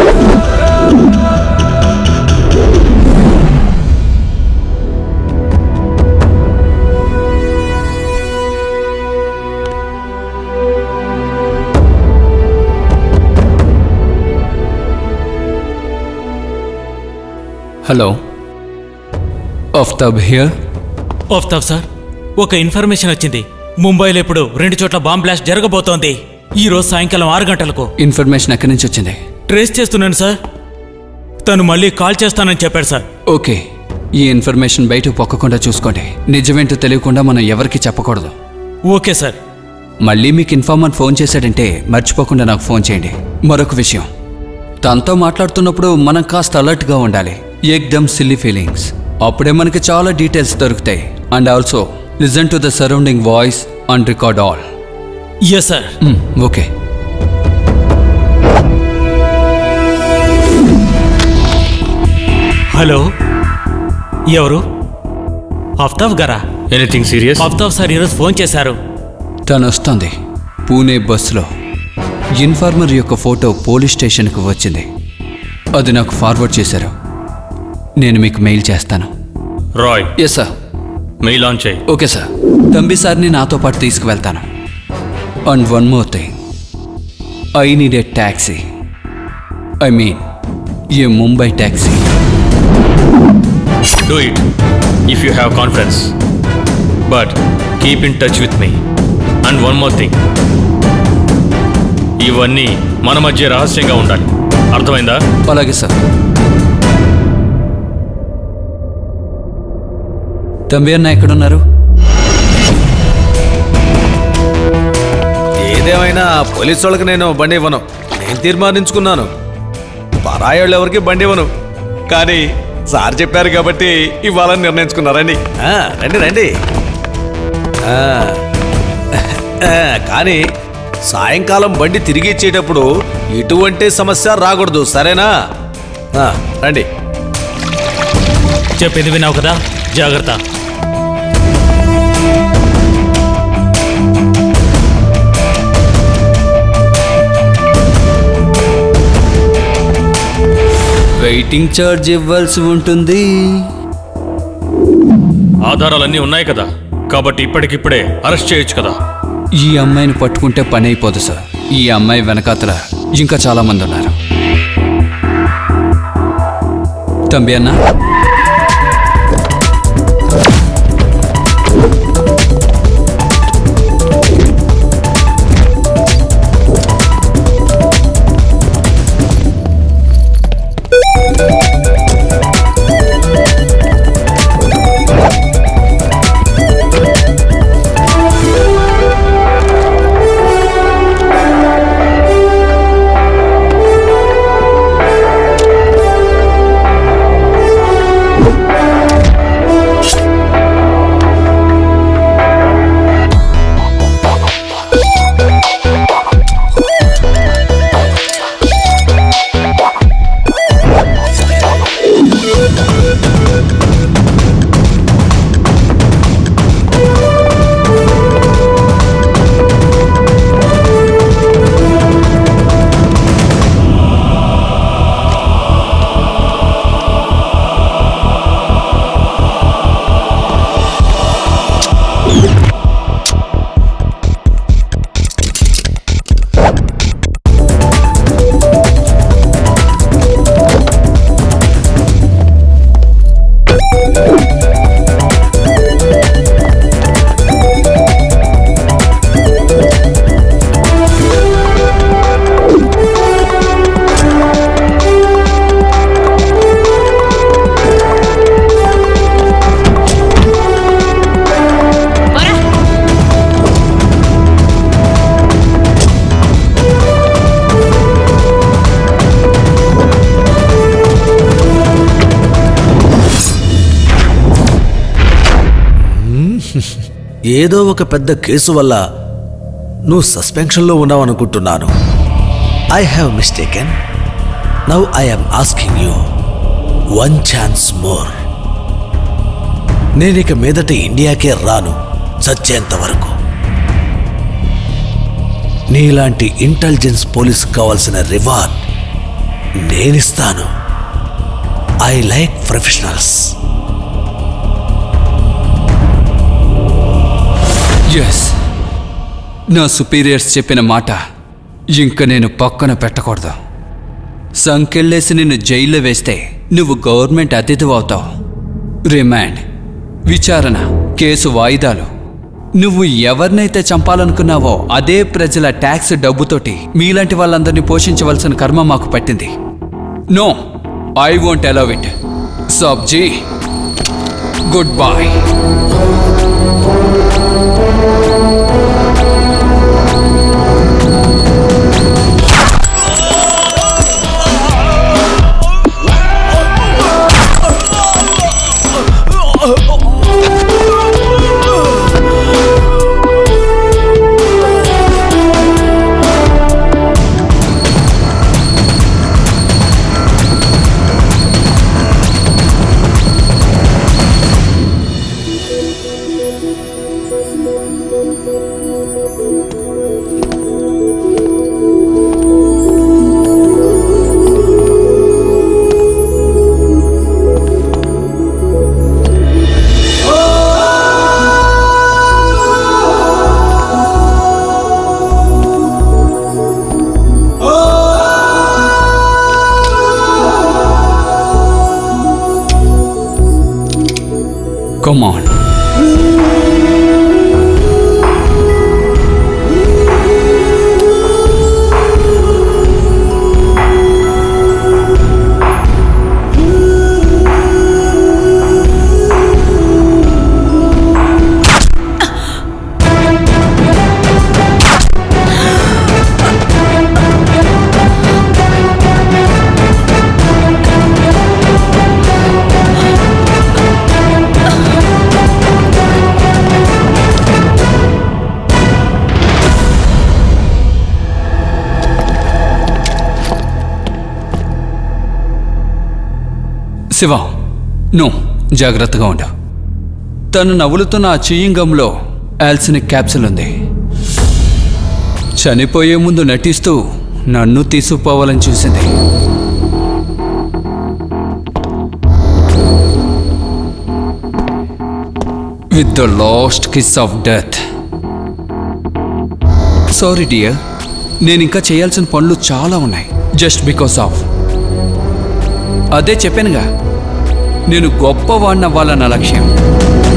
hello Aftab here Aftab sir ఒక ఇన్ఫర్మేషన్ వచ్చింది ముంబైలో ఇప్పుడు రెండు చోట్ల బాంబ్ బ్లాస్ట్ జరగబోతోంది ఈ రోజు సాయంకాలం ఆరు గంటలకు ఇన్ఫర్మేషన్ ఎక్కడి నుంచి వచ్చింది ట్రేస్ చేస్తున్నాను సార్ తను మళ్ళీ కాల్ చేస్తానని చెప్పాడు సార్ ఓకే ఈ ఇన్ఫర్మేషన్ బయటకు పొక్కకుండా చూసుకోండి నిజమేంటో తెలియకుండా మనం ఎవరికి చెప్పకూడదు ఓకే సార్ మళ్ళీ మీకు ఇన్ఫార్మర్ ఫోన్ చేశాడంటే మర్చిపోకుండా నాకు ఫోన్ చేయండి మరొక విషయం తనతో మాట్లాడుతున్నప్పుడు మనం కాస్త అలర్ట్గా ఉండాలి ఎక్దమ్ సిల్లీ ఫీలింగ్స్ అప్పుడే మనకి చాలా డీటెయిల్స్ దొరుకుతాయి and also listen to the surrounding voice and record all yes sir okay hello ఎవరు ఆఫ్తాబ్ గారా ఎనీథింగ్ సీరియస్ ఆఫ్తాబ్ సార్ ఈరోజు ఫోన్ చేశారు తను వస్తుంది పూణే బస్సులో ఇన్ఫార్మర్ యొక్క ఫోటో పోలీస్ స్టేషన్కి వచ్చింది అది నాకు ఫార్వర్డ్ చేశారు నేను మీకు మెయిల్ చేస్తాను Roy yes sir mail on చేయి ఓకే సార్ తంబి సార్ని నాతో పాటు తీసుకువెళ్తాను and one more thing I need a taxi I mean a Mumbai taxi do it if you have confidence but keep in touch with me and one more thing ఇవన్నీ మన మధ్య రహస్యంగా ఉండాలి అర్థమైందా అలాగే సార్ తంబి అన్న ఎక్కడున్నారు ఏదేమైనా పోలీసు వాళ్ళకి నేను బండి ఇవ్వను నేను తీర్మానించుకున్నాను పరాయోళ్ళు ఎవరికి బండి ఇవ్వను కానీ సార్ చెప్పారు కాబట్టి ఇవ్వాలని నిర్ణయించుకున్నారండి ఆ, రండి రండి ఆ, ఆ, కానీ సాయంకాలం బండి తిరిగి ఇచ్చేటప్పుడు ఎటువంటి సమస్య రాకూడదు సరేనా ఆ, రండి చెప్పింది విన్నావు కదా జాగ్రత్త వెయిటింగ్ ఛార్జ్ ఇవ్వాల్సి ఉంటుంది ఆధారాలన్నీ ఉన్నాయి కదా కాబట్టి ఇప్పటికిప్పుడే అరెస్ట్ చేయొచ్చు కదా ఈ అమ్మాయిని పట్టుకుంటే పని అయిపోదు సార్ ఈ అమ్మాయి వెనకాతల ఇంకా చాలా మంది ఉన్నారు తంబి అన్న పోరా ఏదో ఒక పెద్ద కేసు వల్ల నువ్వు సస్పెన్షన్లో ఉన్నావనుకుంటున్నాను I have mistaken now I am asking you one chance more నేనిక మీదట ఇండియాకే రాను చచ్చేంత వరకు నీలాంటి ఇంటెలిజెన్స్ పోలీస్ కావాల్సిన రివార్డ్ నేనిస్తాను ఐ లైక్ ప్రొఫెషనల్స్ ఎస్ నా సుపీరియర్స్ చెప్పిన మాట ఇంక నేను పక్కన పెట్టకూడదు సంకెళ్ళేసి నిన్ను జైల్లో వేస్తే నువ్వు గవర్నమెంట్ అతిథి అవుతావు రిమాండ్ విచారణ కేసు వాయిదాలు నువ్వు ఎవరినైతే చంపాలనుకున్నావో అదే ప్రజల ట్యాక్స్ డబ్బుతోటి మీలాంటి వాళ్ళందరినీ పోషించవలసిన కర్మ మాకు పట్టింది no I won't allow it సబ్జీ good boy Come on. Shiva no జాగ్రత్తగా ఉండు తను నవ్వులుతున్న ఆ చియ్యంగంలో యాల్సినిక్ క్యాప్సుల్ ఉంది చనిపోయే ముందు నటిస్తూ నన్ను తీసుకుపోవాలని చూసింది with the last kiss of death sorry dear నేను ఇంకా చేయాల్సిన పనులు చాలా ఉన్నాయి జస్ట్ బికాస్ ఆఫ్ అదే చెప్పానుగా నేను గొప్పవాడినవ్వాలన్న లక్ష్యం